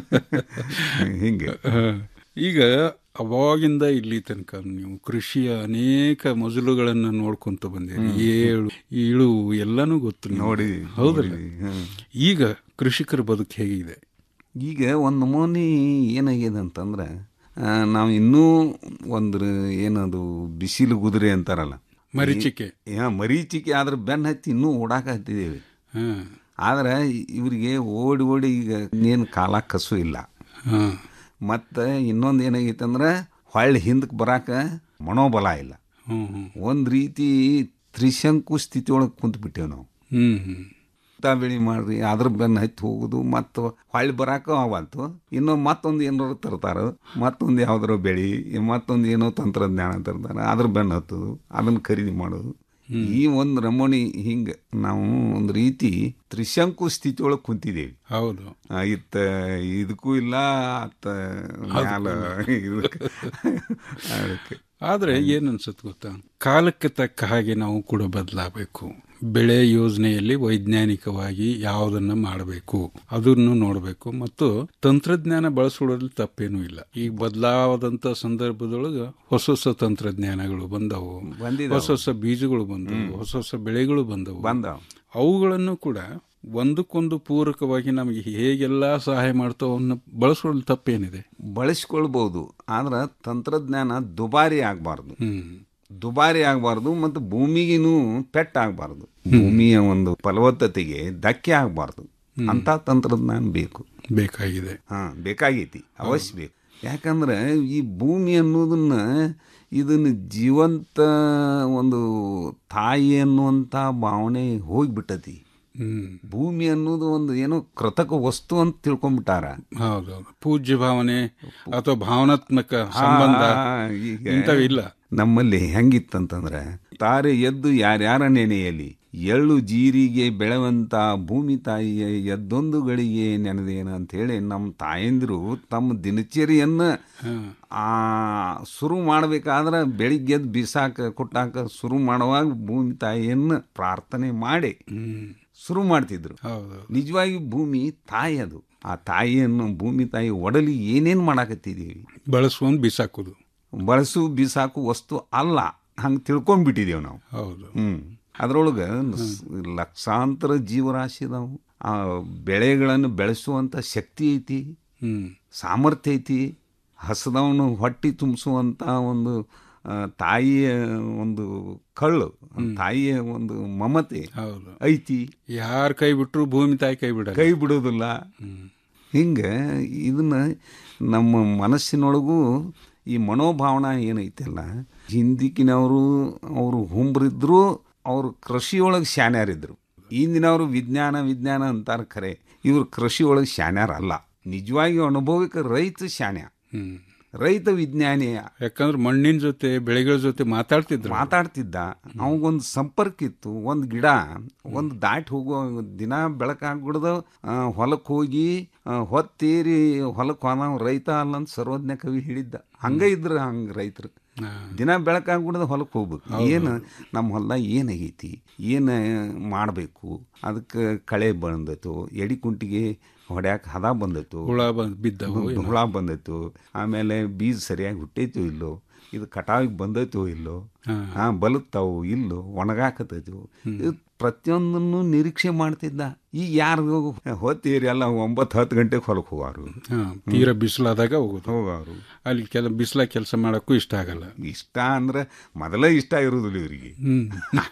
ಹಿಂಗೆ ಹ. ಈಗ ಅವಾಗಿಂದ ಇಲ್ಲಿ ತನಕ ನೀವು ಕೃಷಿಯ ಅನೇಕ ಮಜಲುಗಳನ್ನ ನೋಡ್ಕೊಂತ ಬಂದಿರಿ ಏಳು ಇಳು ಎಲ್ಲಾನು ಗೊತ್ತು ನಿಮ್ಗೆ. ನೋಡಿ, ಹೌದಲ್ಲ ನೋಡಿ, ಹ್ಮ್. ಈಗ ಕೃಷಿಕರ ಬದುಕು ಹೇಗಿದೆ ಈಗ ಒಂದು ನಮೂನಿ ಏನಾಗಿದೆ ಅಂತಂದ್ರೆ ಆ, ನಾವು ಇನ್ನೂ ಒಂದು ಏನದು ಬಿಸಿಲು ಗುದುರೆ ಅಂತಾರಲ್ಲ ಮರೀಚಿಕೆ. ಈ- ಹಾ, ಮರೀಚಿಕೆ ಆದ್ರೆ ಬೆನ್ನ ಹತ್ತಿ ಇನ್ನೂ ಓಡಾಕ ಹತ್ತಿದ್ದೇವೆ ಹ್ಮ್ ಆದ್ರೆ ಇವರಿಗೆ ಓಡಿ ಓಡಿ ಈಗ ಇನ್ನೇನು ಕಾಲ ಕಸು ಇಲ್ಲ ಹ್ಮ್ ಮತ್ತು ಇನ್ನೊಂದು ಏನಾಗೈತೆ ಅಂದ್ರೆ ಹೊಳ್ಳಿ ಹಿಂದಕ್ಕೆ ಬರಾಕ ಮನೋಬಲ ಇಲ್ಲ ಹ್ಮ್ ಹ್ಮ್ ಒಂದು ರೀತಿ ತ್ರಿಶಂಕು ಸ್ಥಿತಿ ಒಳಗೆ ಕುಂತ್ಬಿಟ್ಟೇವೆ ನಾವು ಹ್ಮ್ ಹ್ಮ್ ಭತ್ತ ಬೆಳೆ ಮಾಡ್ರಿ ಅದ್ರ ಬೆನ್ನ ಹತ್ತಿ ಹೋಗುದು ಮತ್ತು ಹೊಳ್ಳಿ ಬರಾಕ ಅವಾತು ಇನ್ನೂ ಮತ್ತೊಂದು ಏನಾರು ತರ್ತಾರ ಮತ್ತೊಂದು ಯಾವ್ದಾರ ಬೆಳಿ ಮತ್ತೊಂದು ಏನೋ ತಂತ್ರಜ್ಞಾನ ತರ್ತಾರ ಅದ್ರ ಬೆನ್ನ ಹತ್ತೋದು ಅದನ್ನ ಖರೀದಿ ಮಾಡೋದು ಈ ಒಂದು ನಮೂನಿ ಹಿಂಗ ನಾವು ಒಂದು ರೀತಿ ತ್ರಿಶಂಕು ಸ್ಥಿತಿ ಒಳಗೆ ಕುಂತಿದ್ದೇವೆ ಹೌದು ಆ, ಇತ್ತ ಇದಕ್ಕೂ ಇಲ್ಲ ಅತ್ತ ಮ್ಯಾಲ ಇದಕ್ಕೆ ಅದಕ್ಕೆ ಆದ್ರೆ ಏನ್ ಅನ್ಸುತ್ತೆ ಗೊತ್ತಾ ಕಾಲಕ್ಕೆ ತಕ್ಕ ಹಾಗೆ ನಾವು ಕೂಡ ಬದಲಾಗಬೇಕು ಬೆಳೆ ಯೋಜನೆಯಲ್ಲಿ ವೈಜ್ಞಾನಿಕವಾಗಿ ಯಾವುದನ್ನ ಮಾಡಬೇಕು ಅದನ್ನು ನೋಡಬೇಕು ಮತ್ತು ತಂತ್ರಜ್ಞಾನ ಬಳಸೋದ್ರಲ್ಲಿ ತಪ್ಪೇನೂ ಇಲ್ಲ ಈಗ ಬದಲಾವದಂತ ಸಂದರ್ಭದೊಳಗ ಹೊಸ ಹೊಸ ತಂತ್ರಜ್ಞಾನಗಳು ಬಂದವು ಬಂದಿದಾವು. ಹೊಸ ಹೊಸ ಬೀಜಗಳು ಬಂದವು ಹೊಸ ಹೊಸ ಬೆಳೆಗಳು ಬಂದವು ಬಂದವು. ಅವುಗಳನ್ನು ಕೂಡ ಒಂದಕ್ಕೊಂದು ಪೂರಕವಾಗಿ ನಮಗೆ ಹೇಗೆಲ್ಲ ಸಹಾಯ ಮಾಡ್ತಾವ ಅವನ್ನ ಬಳಸೋದ್ರಲ್ಲಿ ತಪ್ಪೇನಿದೆ ಬಳಸ್ಕೊಳ್ಬಹುದು ಆದ್ರೆ ತಂತ್ರಜ್ಞಾನ ದುಬಾರಿ ಆಗಬಾರ್ದು ಹ್ಮ್ ದುಬಾರಿ ಆಗಬಾರ್ದು ಮತ್ತು ಭೂಮಿಗಿನೂ ಪೆಟ್ಟಾಗಬಾರ್ದು ಭೂಮಿಯ ಒಂದು ಫಲವತ್ತತೆಗೆ ಧಕ್ಕೆ ಆಗಬಾರ್ದು ಅಂತ ತಂತ್ರಜ್ಞಾನ ಬೇಕು ಬೇಕಾಗಿದೆ ಹಾ ಬೇಕಾಗೈತಿ ಅವಶ್ಯ ಬೇಕು ಯಾಕಂದ್ರೆ ಈ ಭೂಮಿ ಅನ್ನೋದನ್ನ ಇದನ್ನ ಜೀವಂತ ಒಂದು ತಾಯಿ ಅನ್ನುವಂಥ ಭಾವನೆ ಹೋಗ್ಬಿಟ್ಟತಿ ಹ್ಮ್ ಭೂಮಿ ಅನ್ನೋದು ಒಂದು ಏನೋ ಕೃತಕ ವಸ್ತು ಅಂತ ತಿಳ್ಕೊಂಡ್ಬಿಟ್ಟಾರ ಹೌದೌದು ಪೂಜ್ಯ ಭಾವನೆ ಅಥವಾ ಭಾವನಾತ್ಮಕ ಸಂಬಂಧ ಆ, ಈಗ ಇಂಥವಿಲ್ಲ ನಮ್ಮಲ್ಲಿ ಹೆಂಗಿತ್ತಂತಂದ್ರೆ ತಾರೆ ಎದ್ದು ಯಾರ್ಯಾರ ನೆನೆಯಲಿ ಎಳ್ಳು ಜೀರಿಗೆ ಬೆಳೆವಂತ ಭೂಮಿ ತಾಯಿಯ ಎದ್ದೊಂದು ಗಳಿಗೆ ನೆನೆದೇನ ಅಂತ ಹೇಳಿ ನಮ್ಮ ತಾಯಂದಿರು ತಮ್ಮ ದಿನಚರಿಯನ್ನ ಆ ಶುರು ಮಾಡ್ಬೇಕಾದ್ರೆ ಬೆಳಿಗ್ಗೆ ಎದ್ದು ಬಿಸಾಕ ಕೊಟ್ಟಾಕ ಶುರು ಮಾಡುವಾಗ ಭೂಮಿ ತಾಯಿಯನ್ನ ಪ್ರಾರ್ಥನೆ ಮಾಡಿ ಶುರು ಮಾಡ್ತಿದ್ರು ನಿಜವಾಗಿ ಭೂಮಿ ತಾಯಿ ಅದು ಆ ತಾಯಿಯನ್ನು ಭೂಮಿ ತಾಯಿ ಒಡಲಿ ಏನೇನ್ ಮಾಡಾಕತ್ತಿದೀವಿ ಬಳಸುವಂದ್ ಬಿಸಾಕುದು ಬಳಸು ಬಿಸಾಕು ವಸ್ತು ಅಲ್ಲ ಹಂಗೆ ತಿಳ್ಕೊಂಡ್ಬಿಟ್ಟಿದೇವು ನಾವು ಹೌದು ಹ್ಮ್ ಅದ್ರೊಳಗೆ ಲಕ್ಷಾಂತರ ಜೀವರಾಶಿ ಅದಾವು ಆ ಬೆಳೆಗಳನ್ನು ಬೆಳೆಸುವಂತ ಶಕ್ತಿ ಐತಿ ಹ್ಮ್ ಸಾಮರ್ಥ್ಯ ಐತಿ ಹಸದವನು ಹೊಟ್ಟಿ ತುಂಬಿಸುವಂತ ಒಂದು ಆ, ತಾಯಿಯ ಒಂದು ಕಳ್ಳು ತಾಯಿಯ ಒಂದು ಮಮತೆ ಹೌದು ಐತಿ ಯಾರ ಕೈ ಬಿಟ್ರು ಭೂಮಿ ತಾಯಿ ಕೈ ಬಿಡ ಕೈ ಬಿಡೋದಿಲ್ಲ ಹಿಂಗೆ ಇದನ್ನ ನಮ್ಮ ಮನಸ್ಸಿನೊಳಗೂ ಈ ಮನೋಭಾವನಾ ಏನೈತಲ್ಲ ಹಿಂದಿಕ್ಕಿನವರು ಅವರು ಹುಂಬ್ರಿದ್ರು ಅವರು ಕೃಷಿಯೊಳಗೆ ಶಾನ್ಯಾರಿದ್ರು ಇಂದಿನವರು ವಿಜ್ಞಾನ ವಿಜ್ಞಾನ ಅಂತಾರೆ ಖರೆ ಇವರು ಕೃಷಿಯೊಳಗೆ ಶಾನ್ಯಾರ ಅಲ್ಲ ನಿಜವಾಗಿ ಅನುಭವಿಕ ರೈತ ಶಾನ್ಯ ಹ್ಮ್ ರೈತ ವಿಜ್ಞಾನಿಯ ಯಾಕಂದ್ರೆ ಮಣ್ಣಿನ ಜೊತೆ ಬೆಳೆಗಳ ಜೊತೆ ಮಾತಾಡ್ತಿದ್ರು ಮಾತಾಡ್ತಿದ್ದ ಅವಂಗೊಂದು ಸಂಪರ್ಕ ಇತ್ತು ಒಂದು ಗಿಡ ಒಂದು ದಾಟಿ ಹೋಗೋ ದಿನ ಬೆಳಕಾಗ್ಬಿಡ್ದ ಹೊಲಕ್ಕೆ ಹೋಗಿ ಆ, ಹೊತ್ತೇರಿ ಹೊಲಕ್ಕೆ ಹೋದ ರೈತ ಅಲ್ಲ ಅಂತ ಸರ್ವಜ್ಞ ಕವಿ ಹೇಳಿದ್ದ ಹಂಗ ಇದ್ರ ಹಂಗ ರೈತರು ದಿನ ಬೆಳಕಾಗ್ಬಿಡ್ದ ಹೊಲಕ್ಕೆ ಹೋಗ್ಬೇಕು ಏನು ನಮ್ಮ ಹೊಲ ಏನಾಗೈತಿ ಏನು ಮಾಡಬೇಕು ಅದಕ್ಕೆ ಕಳೆ ಬಂದೈತು ಎಡಿ ಕುಂಟಿಗೆ ಹೊಡ್ಯಾಕ ಹದ ಬಂದೈತು ಹುಳ ಬಂದ್ ಬಿದ್ದವು ಏನೋ. ಹುಳ ಬಂದೈತು ಆಮೇಲೆ ಬೀಜ ಸರಿಯಾಗಿ ಹುಟ್ಟೈತೋ ಇಲ್ಲೋ ಇದು ಕಟಾವಿಗೆ ಬಂದೈತೋ ಇಲ್ಲೋ ಹಾ ಬಲುತ್ತಾವು ಇಲ್ಲೋ ಒಣಗಾಕತೈತು ಇದು ಪ್ರತಿಯೊಂದನ್ನು ನಿರೀಕ್ಷೆ ಮಾಡ್ತಿದ್ದ ಈಗ ಯಾರು ಹೊತ್ತೇರಿ ಎಲ್ಲ ಒಂಬತ್ತು ಹತ್ತು ಗಂಟೆಗೆ ಹೊಲಕ್ಕೆ ಹೋಗಾರು ಹಾ, ತೀರಾ ಬಿಸಿಲಾದಾಗ ಹೋಗುದು ಹೋಗಾರು ಅಲ್ಲಿ ಕೆಲ ಬಿಸಿಲ ಕೆಲಸ ಮಾಡಕ್ಕೂ ಇಷ್ಟ ಆಗಲ್ಲ ಇಷ್ಟ ಅಂದ್ರೆ ಮೊದಲೇ ಇಷ್ಟ ಇರೋದಿಲ್ಲ ಇವರಿಗೆ ಹ್ಮ್.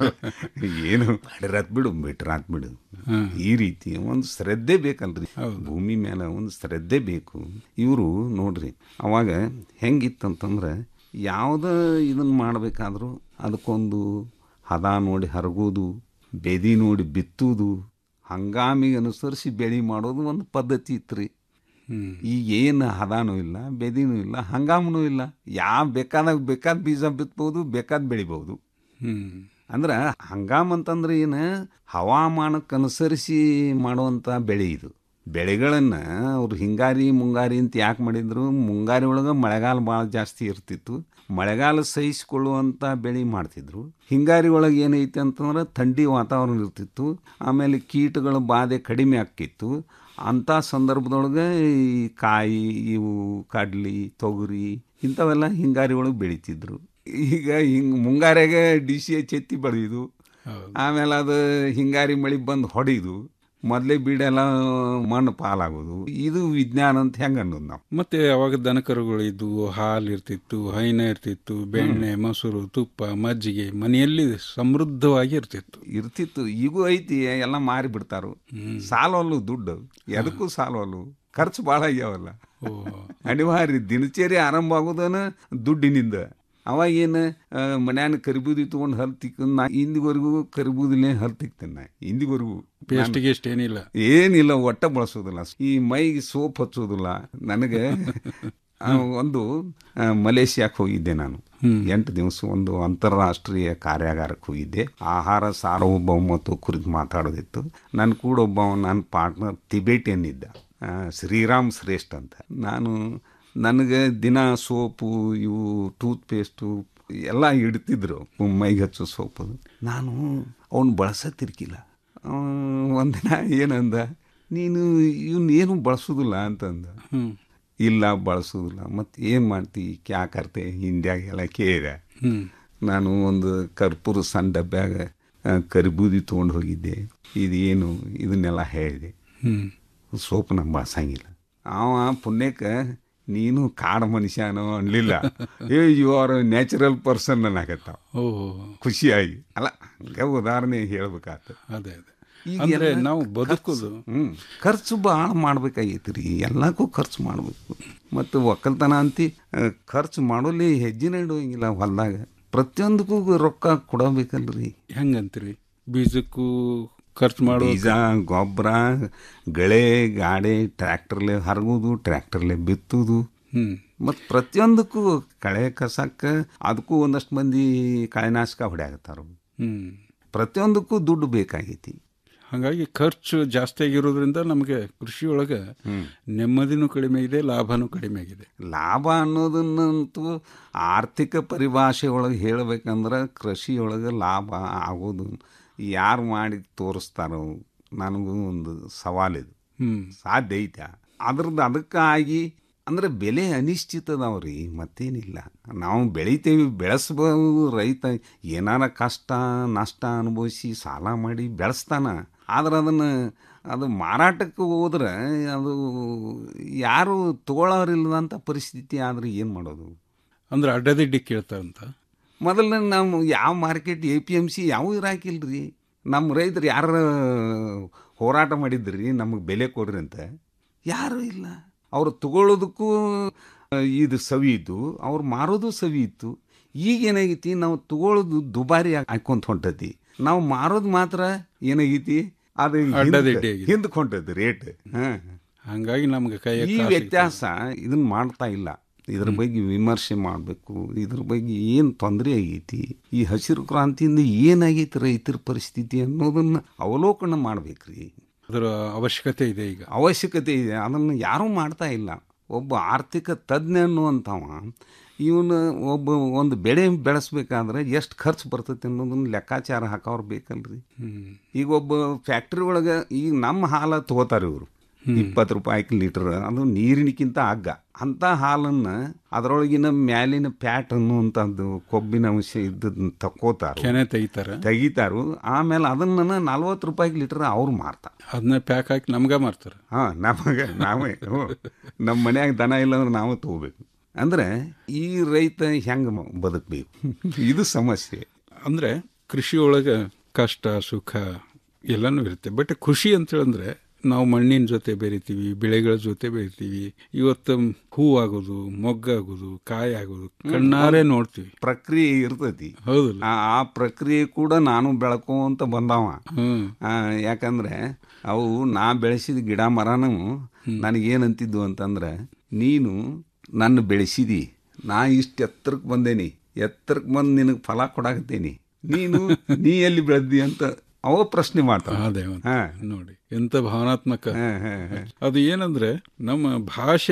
ಏನು ರತ್ ಬಿಡು ಬಿಟ್ರಾತ್ ಬಿಡು ಈ ರೀತಿ ಒಂದು ಶ್ರದ್ಧೆ ಬೇಕಲ್ರಿ ಭೂಮಿ ಮೇಲೆ ಒಂದು ಶ್ರದ್ಧೆ ಬೇಕು ಇವರು ನೋಡ್ರಿ ಅವಾಗ ಹೆಂಗಿತ್ತಂತಂದ್ರೆ ಯಾವ್ದ ಇದನ್ನ ಮಾಡ್ಬೇಕಾದ್ರೂ ಅದಕ್ಕೊಂದು ಹದ ನೋಡಿ ಹರಗೋದು ಬೆದಿ ನೋಡಿ ಬಿತ್ತುವುದು ಹಂಗಾಮಿಗೆ ಅನುಸರಿಸಿ ಬೆಳೆ ಮಾಡೋದು ಒಂದು ಪದ್ಧತಿ ಇತ್ರಿ ಹ್ಮ್ ಈಗ ಏನು ಹದಾನೂ ಇಲ್ಲ ಬೆದಿನೂ ಇಲ್ಲ ಹಂಗಾಮನೂ ಇಲ್ಲ ಯಾವ ಬೇಕಾದಾಗ ಬೇಕಾದ ಬೀಜ ಬಿತ್ಬೋದು ಬೇಕಾದ ಬೆಳಿಬಹುದು ಹ್ಮ್ ಅಂದ್ರೆ ಹಂಗಾಮ್ ಅಂತಂದ್ರೆ ಏನು ಹವಾಮಾನಕ್ಕೆ ಅನುಸರಿಸಿ ಮಾಡುವಂಥ ಬೆಳೆ ಇದು ಬೆಳೆಗಳನ್ನ ಅವ್ರು ಹಿಂಗಾರಿ ಮುಂಗಾರಿ ಅಂತ ಯಾಕೆ ಮಾಡಿದ್ರು ಮುಂಗಾರಿ ಒಳಗೆ ಮಳೆಗಾಲ ಭಾಳ ಜಾಸ್ತಿ ಇರ್ತಿತ್ತು ಮಳೆಗಾಲ ಸಹಿಸಿಕೊಳ್ಳುವಂಥ ಬೆಳೆ ಮಾಡ್ತಿದ್ರು ಹಿಂಗಾರಿ ಒಳಗೆ ಏನೈತೆ ಅಂತಂದ್ರೆ ಥಂಡಿ ವಾತಾವರಣ ಇರ್ತಿತ್ತು ಆಮೇಲೆ ಕೀಟಗಳ ಬಾಧೆ ಕಡಿಮೆ ಆಕ್ಕಿತ್ತು ಅಂಥ ಸಂದರ್ಭದೊಳಗೆ ಈ ಕಾಯಿ ಇವು ಕಡ್ಲಿ ತೊಗರಿ ಇಂಥವೆಲ್ಲ ಹಿಂಗಾರಿ ಒಳಗೆ ಬೆಳಿತಿದ್ರು ಈಗ ಹಿಂಗ್ ಮುಂಗಾರ್ಯಾಗ ಡಿ ಸಿ ಎಚ್ ಎತ್ತಿ ಬೆಳೆದಿದ್ದು ಆಮೇಲೆ ಅದು ಹಿಂಗಾರಿ ಮಳಿ ಬಂದು ಹೊಡೆದು ಮೊದಲೇ ಬೀಡೆಲ್ಲ ಮಣ್ಣು ಪಾಲಾಗೋದು ಇದು ವಿಜ್ಞಾನ ಅಂತ ಹೆಂಗ ಅನ್ನೋದು ನಾವು ಮತ್ತೆ ಅವಾಗ ದನಕರುಗಳು ಇದ್ವು ಹಾಲು ಇರ್ತಿತ್ತು ಹೈನ ಇರ್ತಿತ್ತು ಬೆಣ್ಣೆ ಮೊಸರು ತುಪ್ಪ ಮಜ್ಜಿಗೆ ಮನೆಯಲ್ಲಿ ಸಮೃದ್ಧವಾಗಿ ಇರ್ತಿತ್ತು ಇರ್ತಿತ್ತು ಈಗೂ ಐತಿ ಎಲ್ಲ ಮಾರಿ ಬಿಡ್ತಾರು ಸಾಲವಲ್ಲು ದುಡ್ಡು ಎದಕ್ಕೂ ಸಾಲವಲ್ಲು ಖರ್ಚು ಭಾಳ ಆಗ್ಯಾವಲ್ಲ ಅನಿವಾರ್ಯ ದಿನಚರಿ ಆರಂಭ ಆಗೋದನ ದುಡ್ಡಿನಿಂದ ಅವಾಗ ಏನು ಮನ್ಯಾನ ಕರಿಬೂದಿ ತೊಗೊಂಡು ಹಲ್ ತಿಕ್ಕೊಂಡು ನಾ ಇಂದಿವರೆಗೂ ಕರಿಬೂದಿನೇ ಹಲ್ ತಿಕ್ತೇನೆ ನಾ ಇಂದಿವರೆಗೂ ಪೇಸ್ಟ್ ಗೀಸ್ಟ್ ಏನಿಲ್ಲ ಏನಿಲ್ಲ ಒಟ್ಟ ಬಳಸೋದಿಲ್ಲ ಈ ಮೈಗೆ ಸೋಪ್ ಹಚ್ಚೋದಿಲ್ಲ ನನಗೆ ಆ, ಒಂದು ಆ, ಮಲೇಷಿಯಾಕ್ಕೆ ಹೋಗಿದ್ದೆ ನಾನು ಎಂಟು ದಿವಸ ಒಂದು ಅಂತಾರಾಷ್ಟ್ರೀಯ ಕಾರ್ಯಾಗಾರಕ್ಕೆ ಹೋಗಿದ್ದೆ ಆಹಾರ ಸಾರ್ವಭೌಮತ್ವ ಕುರಿತು ಮಾತಾಡೋದಿತ್ತು ನನ್ನ ಕೂಡ ಒಬ್ಬ ನನ್ನ ಪಾರ್ಟ್ನರ್ ತಿಬೇಟಿಯನ್ ಇದ್ದ ಆ, ಶ್ರೀರಾಮ್ ಶ್ರೇಷ್ಠ ಅಂತ ನಾನು ನನಗೆ ದಿನ ಸೋಪು ಇವು ಟೂತ್ ಪೇಸ್ಟು ಎಲ್ಲ ಇಡ್ತಿದ್ರು ಮೈಗೆ ಹಚ್ಚೋ ಸೋಪು ನಾನು ಅವನು ಬಳಸತ್ತಿರ್ಕಿಲ್ಲ ಒಂದಿನ ಏನಂದ ನೀನು ಇವನ್ ಏನು ಬಳಸೋದಿಲ್ಲ ಅಂತಂದ ಇಲ್ಲ ಬಳಸೋದಿಲ್ಲ ಮತ್ತು ಏನು ಮಾಡ್ತಿ ಕ್ಯಾ ಕರ್ತೆ ಹಿಂದ್ಯಾಗೆಲ್ಲ ಕೇಳಿದೆ ನಾನು ಒಂದು ಕರ್ಪೂರ ಸಣ್ಣ ಡಬ್ಬ್ಯಾಗ ಆ, ಕರಿಬೂದಿ ತೊಗೊಂಡು ಹೋಗಿದ್ದೆ ಇದೇನು ಇದನ್ನೆಲ್ಲ ಹೇಳಿದೆ ಸೋಪ್ ನಂಗೆ ಬಳಸಂಗಿಲ್ಲ ಅವ ಪುಣ್ಯಕ್ಕೆ ನೀನು ಕಾಡು ಮನುಷ್ಯನೋ ಅನ್ಲಿಲ್ಲ ಏ ಯು ಆರ್ ನ್ಯಾಚುರಲ್ ಪರ್ಸನ್ ಅನ್ನಕತ್ತಾವ ಓಹೋ ಖುಷಿಯಾಗಿ ಅಲ್ಲ ಹಂಗೆ ಉದಾಹರಣೆ ಹೇಳ್ಬೇಕಾತ ಅದೇ ಅದೇ ಅಂದ್ರೆ ನಾವು ಬದುಕೋದು ಹ್ಮ್ ಖರ್ಚು ಭಾಳ ಮಾಡ್ಬೇಕಾಗೈತಿ ರೀ ಎಲ್ಲಕ್ಕೂ ಖರ್ಚು ಮಾಡ್ಬೇಕು ಮತ್ತು ಒಕ್ಕಲ್ತನ ಅಂತಿ ಆ, ಖರ್ಚು ಮಾಡೋಲಿ ಹೆಜ್ಜೆನೇ ಇಡುವಂಗಿಲ್ಲ ಹೊಲ್ದಾಗ ಪ್ರತಿಯೊಂದಕ್ಕೂ ರೊಕ್ಕ ಕೊಡಬೇಕಲ್ರಿ ಹೆಂಗಂತೀರಿ ಬೀಜಕ್ಕೂ ಖರ್ಚು ಮಾಡೋ ಬೀಜ ಗೊಬ್ಬರ ಗಳೆ ಗಾಡಿ ಟ್ರ್ಯಾಕ್ಟರ್ಲೆ ಹರಗೋದು ಟ್ರ್ಯಾಕ್ಟರ್ಲೆ ಬಿತ್ತುದು ಹ್ಮ್ ಮತ್ತು ಪ್ರತಿಯೊಂದಕ್ಕೂ ಕಳೆ ಕಸಕ್ಕೆ ಅದಕ್ಕೂ ಒಂದಷ್ಟು ಮಂದಿ ಕಳೆನಾಶಕ ಹೊಡ್ಯಾಕತ್ತಾರ ಹ್ಮ್ ಪ್ರತಿಯೊಂದಕ್ಕೂ ದುಡ್ಡು ಬೇಕಾಗೈತಿ ಹಾಗಾಗಿ ಖರ್ಚು ಜಾಸ್ತಿ ಆಗಿರೋದ್ರಿಂದ ನಮಗೆ ಕೃಷಿಯೊಳಗೆ ನೆಮ್ಮದಿನೂ ಕಡಿಮೆ ಇದೆ ಲಾಭನೂ ಕಡಿಮೆ ಆಗಿದೆ ಲಾಭ ಅನ್ನೋದನ್ನಂತೂ ಆರ್ಥಿಕ ಪರಿಭಾಷೆ ಒಳಗೆ ಹೇಳ್ಬೇಕಂದ್ರೆ ಕೃಷಿಯೊಳಗೆ ಲಾಭ ಆಗೋದು ಯಾರು ಮಾಡಿ ತೋರಿಸ್ತಾರೋ ನನಗೂ ಒಂದು ಸವಾಲಿದು ಹ್ಮ್ ಸಾಧ್ಯ ಐತೆ ಅದ್ರದ್ದು ಅದಕ್ಕಾಗಿ ಅಂದ್ರೆ ಬೆಲೆ ಅನಿಶ್ಚಿತ ಅದಾವ್ರಿ ಮತ್ತೇನಿಲ್ಲ ನಾವು ಬೆಳಿತೇವಿ ಬೆಳೆಸ್ಬೋದು ರೈತ ಏನಾರ ಕಷ್ಟ ನಷ್ಟ ಅನುಭವಿಸಿ ಸಾಲ ಮಾಡಿ ಬೆಳೆಸ್ತಾನ ಆದ್ರೆ ಅದನ್ನು ಅದು ಮಾರಾಟಕ್ಕೆ ಹೋದ್ರೆ ಅದು ಯಾರು ತಗೊಳ್ಳೋರಿಲ್ಲದಂಥ ಪರಿಸ್ಥಿತಿ ಆದ್ರೆ ಏನು ಮಾಡೋದು ಅಂದ್ರೆ ಅಡ್ಡದಿಡ್ಡಿ ಕೇಳ್ತಾರಂತ ಮೊದಲು ನಾವು ಯಾವ market A P M C ಯಾವ ಇರಾಕಿಲ್ರಿ ನಮ್ಮ ರೈತರು ಯಾರ ಹೋರಾಟ ಮಾಡಿದ್ರಿ ನಮಗೆ ಬೆಲೆ ಕೊಡ್ರಿ ಅಂತ ಯಾರೂ ಇಲ್ಲ ಅವ್ರು ತಗೊಳ್ಳೋದಕ್ಕೂ ಆ, ಇದು ಸವಿ ಇದ್ದು ಅವ್ರು ಮಾರೋದು ಸವಿ ಇತ್ತು ಈಗ ಏನಾಗೈತಿ ನಾವು ತಗೊಳ್ಳೋದು ದುಬಾರಿ ಹಾಕೊಂತ ಹೊಂಟತಿ ನಾವು ಮಾರೋದು ಮಾತ್ರ ಏನಾಗೈತಿ ಅದು ಅಡ್ಡದಿಡ್ಡಿ ಆಗಿದೆ. ಹಿಂದಕ್ಕೆ ಹೊಂಟತಿ ರೇಟ್ ಹಾಂ ಹಂಗಾಗಿ ನಮ್ಗೆ ಕೈ ಈ ವ್ಯತ್ಯಾಸ ಇದನ್ನ ಮಾಡ್ತಾ ಇಲ್ಲ ಇದ್ರ ಬಗ್ಗೆ ವಿಮರ್ಶೆ ಮಾಡಬೇಕು ಇದ್ರ ಬಗ್ಗೆ ಏನು ತೊಂದರೆ ಆಗೈತಿ ಈ ಹಸಿರು ಕ್ರಾಂತಿಯಿಂದ ಏನಾಗೈತಿ ರೈತರ ಪರಿಸ್ಥಿತಿ ಅನ್ನೋದನ್ನ ಅವಲೋಕನ ಮಾಡ್ಬೇಕ್ರಿ ಅದರ ಅವಶ್ಯಕತೆ ಇದೆ ಈಗ ಅವಶ್ಯಕತೆ ಇದೆ ಅದನ್ನು ಯಾರೂ ಮಾಡ್ತಾ ಇಲ್ಲ ಒಬ್ಬ ಆರ್ಥಿಕ ತಜ್ಞ ಅನ್ನುವಂಥವ ಇವನು ಒಬ್ಬ ಒಂದು ಬೆಳೆ ಬೆಳೆಸ್ಬೇಕಾದ್ರೆ ಎಷ್ಟು ಖರ್ಚು ಬರ್ತೈತೆ ಅನ್ನೋದನ್ನ ಲೆಕ್ಕಾಚಾರ ಹಾಕೋರು ಬೇಕಲ್ರಿ ಹ್ಮ್ ಈಗ ಒಬ್ಬ ಫ್ಯಾಕ್ಟ್ರಿ ಒಳಗೆ ಈಗ ನಮ್ಮ ಹಾಲು ತಗೋತಾರೆ ಇವರು ಇಪ್ಪತ್ತು ರೂಪಾಯಿ ಲೀಟರ್ ಅದು ನೀರಿನಕ್ಕಿಂತ ಅಗ್ಗ ಅಂತ ಹಾಲನ್ನು ಅದರೊಳಗಿನ ಮ್ಯಾಲಿನ ಫ್ಯಾಟ್ ಅನ್ನುವಂಥದ್ದು ಕೊಬ್ಬಿನ ಅಂಶ ಇದ್ದದನ್ನ ತಕ್ಕೋತಾರ ಕೆನೆ ತೆಗಿತಾರ ತೆಗಿತಾರು ಆಮೇಲೆ ಅದನ್ನ ನಲ್ವತ್ತು ರೂಪಾಯಿ ಲೀಟರ್ ಅವ್ರು ಮಾರ್ತಾರೆ ಅದನ್ನ ಪ್ಯಾಕ್ ಹಾಕಿ ನಮ್ಗ ಮಾರ್ತಾರ ಹಾ ನಮಗೆ ನಾವೇ ಹ್ಞೂ. ನಮ್ಮ ಮನ್ಯಾಗ ದನ ಇಲ್ಲ ಅಂದ್ರೆ ನಾವು ತಗೋಬೇಕು ಅಂದ್ರೆ ಈ ರೈತ ಹೆಂಗ ಬದುಕಬೇಕು ಇದು ಸಮಸ್ಯೆ ಅಂದ್ರೆ ಕೃಷಿಯೊಳಗೆ ಕಷ್ಟ ಸುಖ ಎಲ್ಲನೂ ಇರುತ್ತೆ ಬಟ್ ಖುಷಿ ಅಂತ ಹೇಳಿದ್ರೆ ನಾವು ಮಣ್ಣಿನ ಜೊತೆ ಬೆರಿತೀವಿ ಬೆಳೆಗಳ ಜೊತೆ ಬೆರಿತೀವಿ ಇವತ್ತು ಹೂವಾಗೋದು ಮೊಗ್ಗಾಗೋದು ಕಾಯಿ ಆಗೋದು ಕಣ್ಣಾರೆ ನೋಡ್ತೀವಿ ಪ್ರಕ್ರಿಯೆ ಇರ್ತೈತಿ ಹೌದಲ್ಲ ಆ ಆ ಪ್ರಕ್ರಿಯೆ ಕೂಡ ನಾನು ಬೆಳ್ಕೊಂತ ಬಂದವ ಹ್ಮ್ ಆ, ಯಾಕಂದ್ರೆ ಅವು ನಾ ಬೆಳೆಸಿದ ಗಿಡ ಮರನು ನನಗೇನಂತಿದ್ವು ಅಂತಂದ್ರೆ ನೀನು ನನ್ನ ಬೆಳೆಸಿದಿ ನಾ ಇಷ್ಟು ಎತ್ತರಕ್ಕೆ ಬಂದೇನಿ ಎತ್ತರಕ್ಕೆ ಬಂದು ನಿನಗೆ ಫಲ ಕೊಡಾಕತ್ತೇನಿ ನೀನು ನೀ ಎಲ್ಲಿ ಬೆಳೆದಿ ಅಂತ ಅವ ಪ್ರಶ್ನೆ ಮಾಡ್ತಾವ ಅದೇ ಒಂದು. ನೋಡಿ ಎಂತ ಭಾವನಾತ್ಮಕ ಅದು ಏನಂದ್ರೆ ನಮ್ಮ ಭಾಷೆ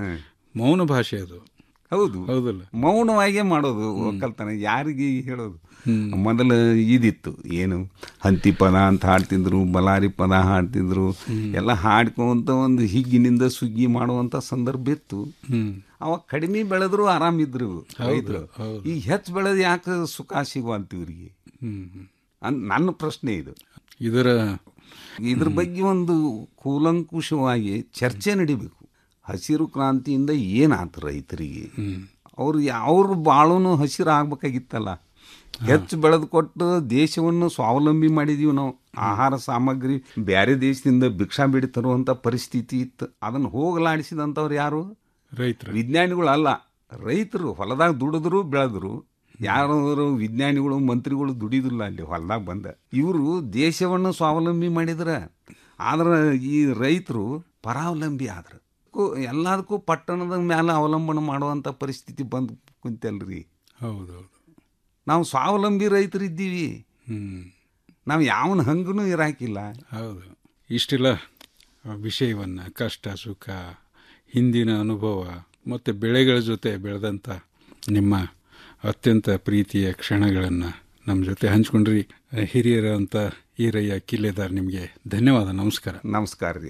ಮೌನ ಭಾಷೆ ಅದು ಹೌದು ಹೌದಲ್ಲ ಮೌನವಾಗೇ ಮಾಡೋದು ಒಕ್ಕಲ್ತನ ಯಾರಿಗೆ ಹೇಳೋದು ಮೊದಲು ಇದಿತ್ತು ಏನು ಹಂತಿ ಪದ ಅಂತ ಹಾಡ್ತಿದ್ರು ಬಲಾರಿ ಪದ ಹಾಡ್ತಿದ್ರು ಎಲ್ಲ ಹಾಡ್ಕೊಂತ ಒಂದು ಹಿಗ್ಗಿನಿಂದ ಸುಗ್ಗಿ ಮಾಡುವಂತ ಸಂದರ್ಭ ಇತ್ತು ಹ್ಮ್ ಅವಾಗ ಕಡಿಮೆ ಬೆಳೆದ್ರು ಆರಾಮಿದ್ರು ಹೌದು, ರೈತರು ಹೌದು. ಈಗ ಹೆಚ್ಚು ಬೆಳೆದು ಯಾಕೆ ಸುಖ ಸಿಗುವಂತ ಇವ್ರಿಗೆ ಹ್ಮ್ ಅನ್- ನನ್ನ ಪ್ರಶ್ನೆ ಇದು ಇದರ ಇದ್ರ ಬಗ್ಗೆ ಒಂದು ಕೂಲಂಕುಷವಾಗಿ ಚರ್ಚೆ ನಡಿಬೇಕು ಹಸಿರು ಕ್ರಾಂತಿಯಿಂದ ಏನಾತು ರೈತರಿಗೆ ಅವ್ರು ಅವ್ರ ಬಾಳುನು ಹಸಿರು ಆಗ್ಬೇಕಾಗಿತ್ತಲ್ಲ ಹೆಚ್ಚು ಬೆಳೆದು ಕೊಟ್ಟು ದೇಶವನ್ನು ಸ್ವಾವಲಂಬಿ ಮಾಡಿದೀವಿ ನಾವು ಆಹಾರ ಸಾಮಗ್ರಿ ಬೇರೆ ದೇಶದಿಂದ ಭಿಕ್ಷಾ ಬೇಡಿ ತರುವಂತ ಪರಿಸ್ಥಿತಿ ಇತ್ತು ಅದನ್ನು ಹೋಗಲಾಡಿಸಿದಂಥವ್ರು ಯಾರು ರೈತರು ವಿಜ್ಞಾನಿಗಳು ಅಲ್ಲ ರೈತರು ಹೊಲದಾಗ ದುಡಿದ್ರು ಬೆಳೆದ್ರು ಯಾರು ವಿಜ್ಞಾನಿಗಳು ಮಂತ್ರಿಗಳು ದುಡಿದಿಲ್ಲ ಅಲ್ಲಿ ಹೊಲದಾಗ ಬಂದ ಇವರು ದೇಶವನ್ನು ಸ್ವಾವಲಂಬಿ ಮಾಡಿದ್ರ ಆದ್ರೆ ಈ ರೈತರು ಪರಾವಲಂಬಿ ಆದ್ರ ಕು- ಎಲ್ಲದಕ್ಕೂ ಪಟ್ಟಣದ ಮೇಲೆ ಅವಲಂಬನೆ ಮಾಡುವಂತ ಪರಿಸ್ಥಿತಿ ಬಂದು ಕುಂತಲ್ರಿ ಹೌದೌದು ನಾವು ಸ್ವಾವಲಂಬಿ ರೈತರಿದ್ದೀವಿ ಹ್ಮ್ ನಾವು ಯಾವನ ಹಂಗೂ ಇರಾಕಿಲ್ಲ ಹೌದು ಇಷ್ಟೆಲ್ಲ ವಿಷಯವನ್ನು ಕಷ್ಟ ಸುಖ ಹಿಂದಿನ ಅನುಭವ ಮತ್ತು ಬೆಳೆಗಳ ಜೊತೆ ಬೆಳೆದಂಥ ನಿಮ್ಮ ಅತ್ಯಂತ ಪ್ರೀತಿಯ ಕ್ಷಣಗಳನ್ನು ನಮ್ಮ ಜೊತೆ ಹಂಚ್ಕೊಂಡ್ರಿ ಹಿರಿಯರಂತ ಈರಯ್ಯ ಕಿಲ್ಲೆದಾರ್ ನಿಮಗೆ ಧನ್ಯವಾದ ನಮಸ್ಕಾರ ನಮಸ್ಕಾರ ರೀ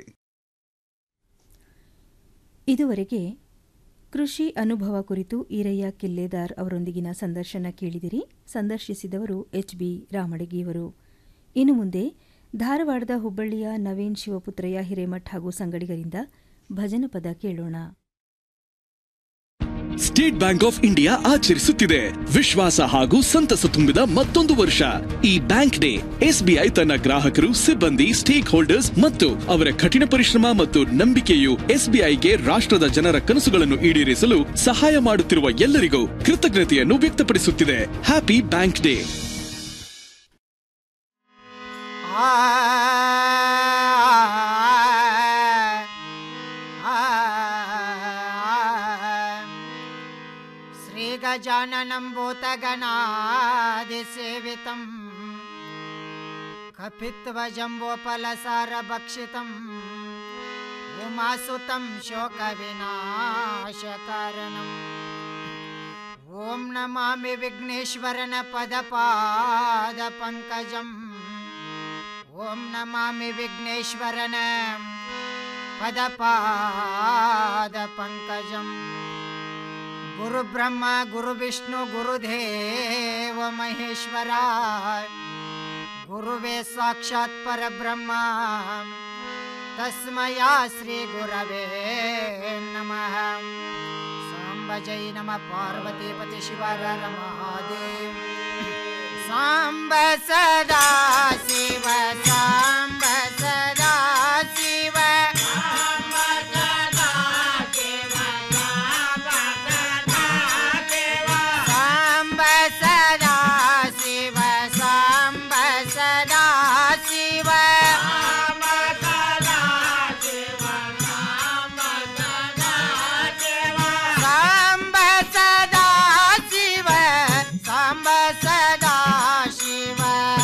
ಇದುವರೆಗೆ ಕೃಷಿ ಅನುಭವ ಕುರಿತು ಈರಯ್ಯ ಕಿಲ್ಲೆದಾರ್ ಅವರೊಂದಿಗಿನ ಸಂದರ್ಶನ ಕೇಳಿದಿರಿ ಸಂದರ್ಶಿಸಿದವರು ಎಚ್ ಬಿ ರಾಮಡಗಿಯವರು ಇನ್ನು ಮುಂದೆ ಧಾರವಾಡದ ಹುಬ್ಬಳ್ಳಿಯ ನವೀನ್ ಶಿವಪುತ್ರಯ್ಯ ಹಿರೇಮಠ್ ಹಾಗೂ ಸಂಗಡಿಗರಿಂದ ಭಜನ ಪದ ಕೇಳೋಣ ಸ್ಟೇಟ್ ಬ್ಯಾಂಕ್ ಆಫ್ ಇಂಡಿಯಾ ಆಚರಿಸುತ್ತಿದೆ ವಿಶ್ವಾಸ ಹಾಗೂ ಸಂತಸ ತುಂಬಿದ ಮತ್ತೊಂದು ವರ್ಷ ಈ ಬ್ಯಾಂಕ್ ಡೇ ಎಸ್ಬಿಐ ತನ್ನ ಗ್ರಾಹಕರು ಸಿಬ್ಬಂದಿ ಸ್ಟೇಕ್ ಹೋಲ್ಡರ್ಸ್ ಮತ್ತು ಅವರ ಕಠಿಣ ಪರಿಶ್ರಮ ಮತ್ತು ನಂಬಿಕೆಯು ಎಸ್ಬಿಐಗೆ ರಾಷ್ಟ್ರದ ಜನರ ಕನಸುಗಳನ್ನು ಈಡೇರಿಸಲು ಸಹಾಯ ಮಾಡುತ್ತಿರುವ ಎಲ್ಲರಿಗೂ ಕೃತಜ್ಞತೆಯನ್ನು ವ್ಯಕ್ತಪಡಿಸುತ್ತಿದೆ ಹ್ಯಾಪಿ ಬ್ಯಾಂಕ್ ಡೇ श्रीगजाननं भूतगणादिसेवितम् कपित्वजम्बोफलसारभक्षितम् उमासुतं शोकविनाशकारणम् ॐ नमामि विघ्नेश्वरन पदपादपङ्कजम् ॐ नमामि विघ्नेश्वरन पदपादपङ्कजम् गुरुब्रह्म गुरुविष्णु गुरुदेव महेश्वरा गुरुवे साक्षात् परब्रह्म तस्मया श्रीगुरवे नमः साम्बजै नमः पार्वतीपति शिवर महादेव साम्ब सदा शिव साम्ब सदा शिव साम्ब सदा शिव साम्ब सदा शिव साम्ब सदा शिव साम्ब सदा शिव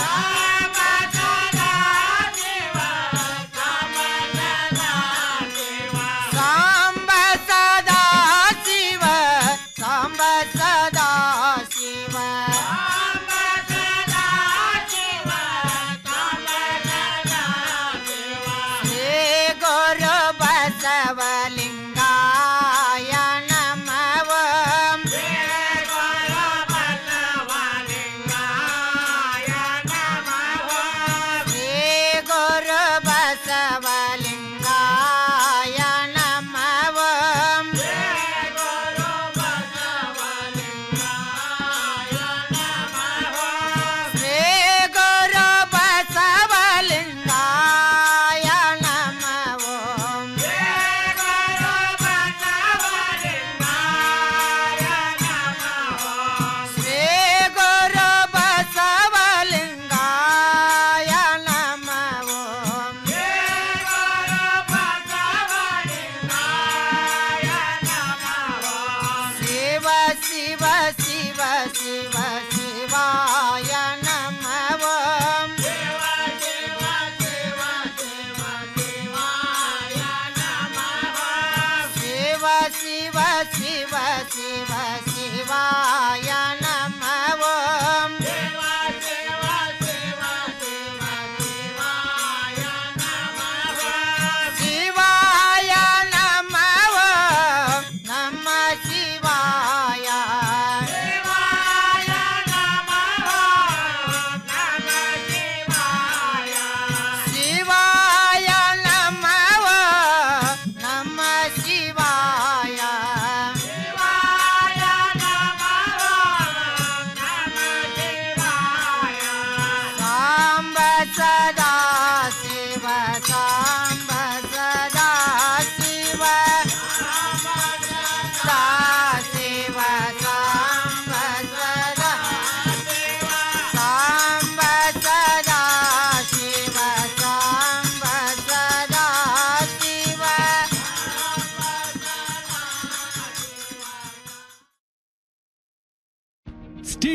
साम्ब सदा शिव साम्ब सदा शिव श्री गुरु बसवलिङ्गाय नमः श्री गुरु बसवलिङ्गाय नमः श्री गुरु बसवलिङ्गाय नमः श्री गुरु बसवलिङ्गाय नमः शिव शिव शिव शिव शिवाय नमः शिव शिव शिव शिव शिवाय नमः शिवाय नमः नमः शिवाय शिवाय नमः नमः शिवाय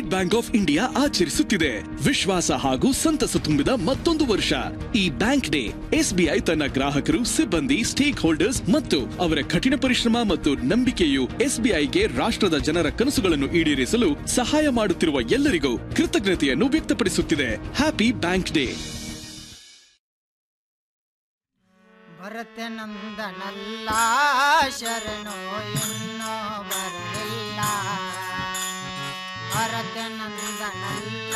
ಸ್ಟೇಟ್ ಬ್ಯಾಂಕ್ ಆಫ್ ಇಂಡಿಯಾ ಆಚರಿಸುತ್ತಿದೆ ವಿಶ್ವಾಸ ಹಾಗೂ ಸಂತಸ ತುಂಬಿದ ಮತ್ತೊಂದು ವರ್ಷ ಈ ಬ್ಯಾಂಕ್ ಡೇ ಎಸ್ಬಿಐ ತನ್ನ ಗ್ರಾಹಕರು ಸಿಬ್ಬಂದಿ ಸ್ಟೇಕ್ ಹೋಲ್ಡರ್ಸ್ ಮತ್ತು ಅವರ ಕಠಿಣ ಪರಿಶ್ರಮ ಮತ್ತು ನಂಬಿಕೆಯು ಎಸ್ಬಿಐಗೆ ರಾಷ್ಟ್ರದ ಜನರ ಕನಸುಗಳನ್ನು ಈಡೇರಿಸಲು ಸಹಾಯ ಮಾಡುತ್ತಿರುವ ಎಲ್ಲರಿಗೂ ಕೃತಜ್ಞತೆಯನ್ನು ವ್ಯಕ್ತಪಡಿಸುತ್ತಿದೆ ಹ್ಯಾಪಿ ಬ್ಯಾಂಕ್ ಡೇ ಭರತನಂದನಲ್ಲ ಶರಣು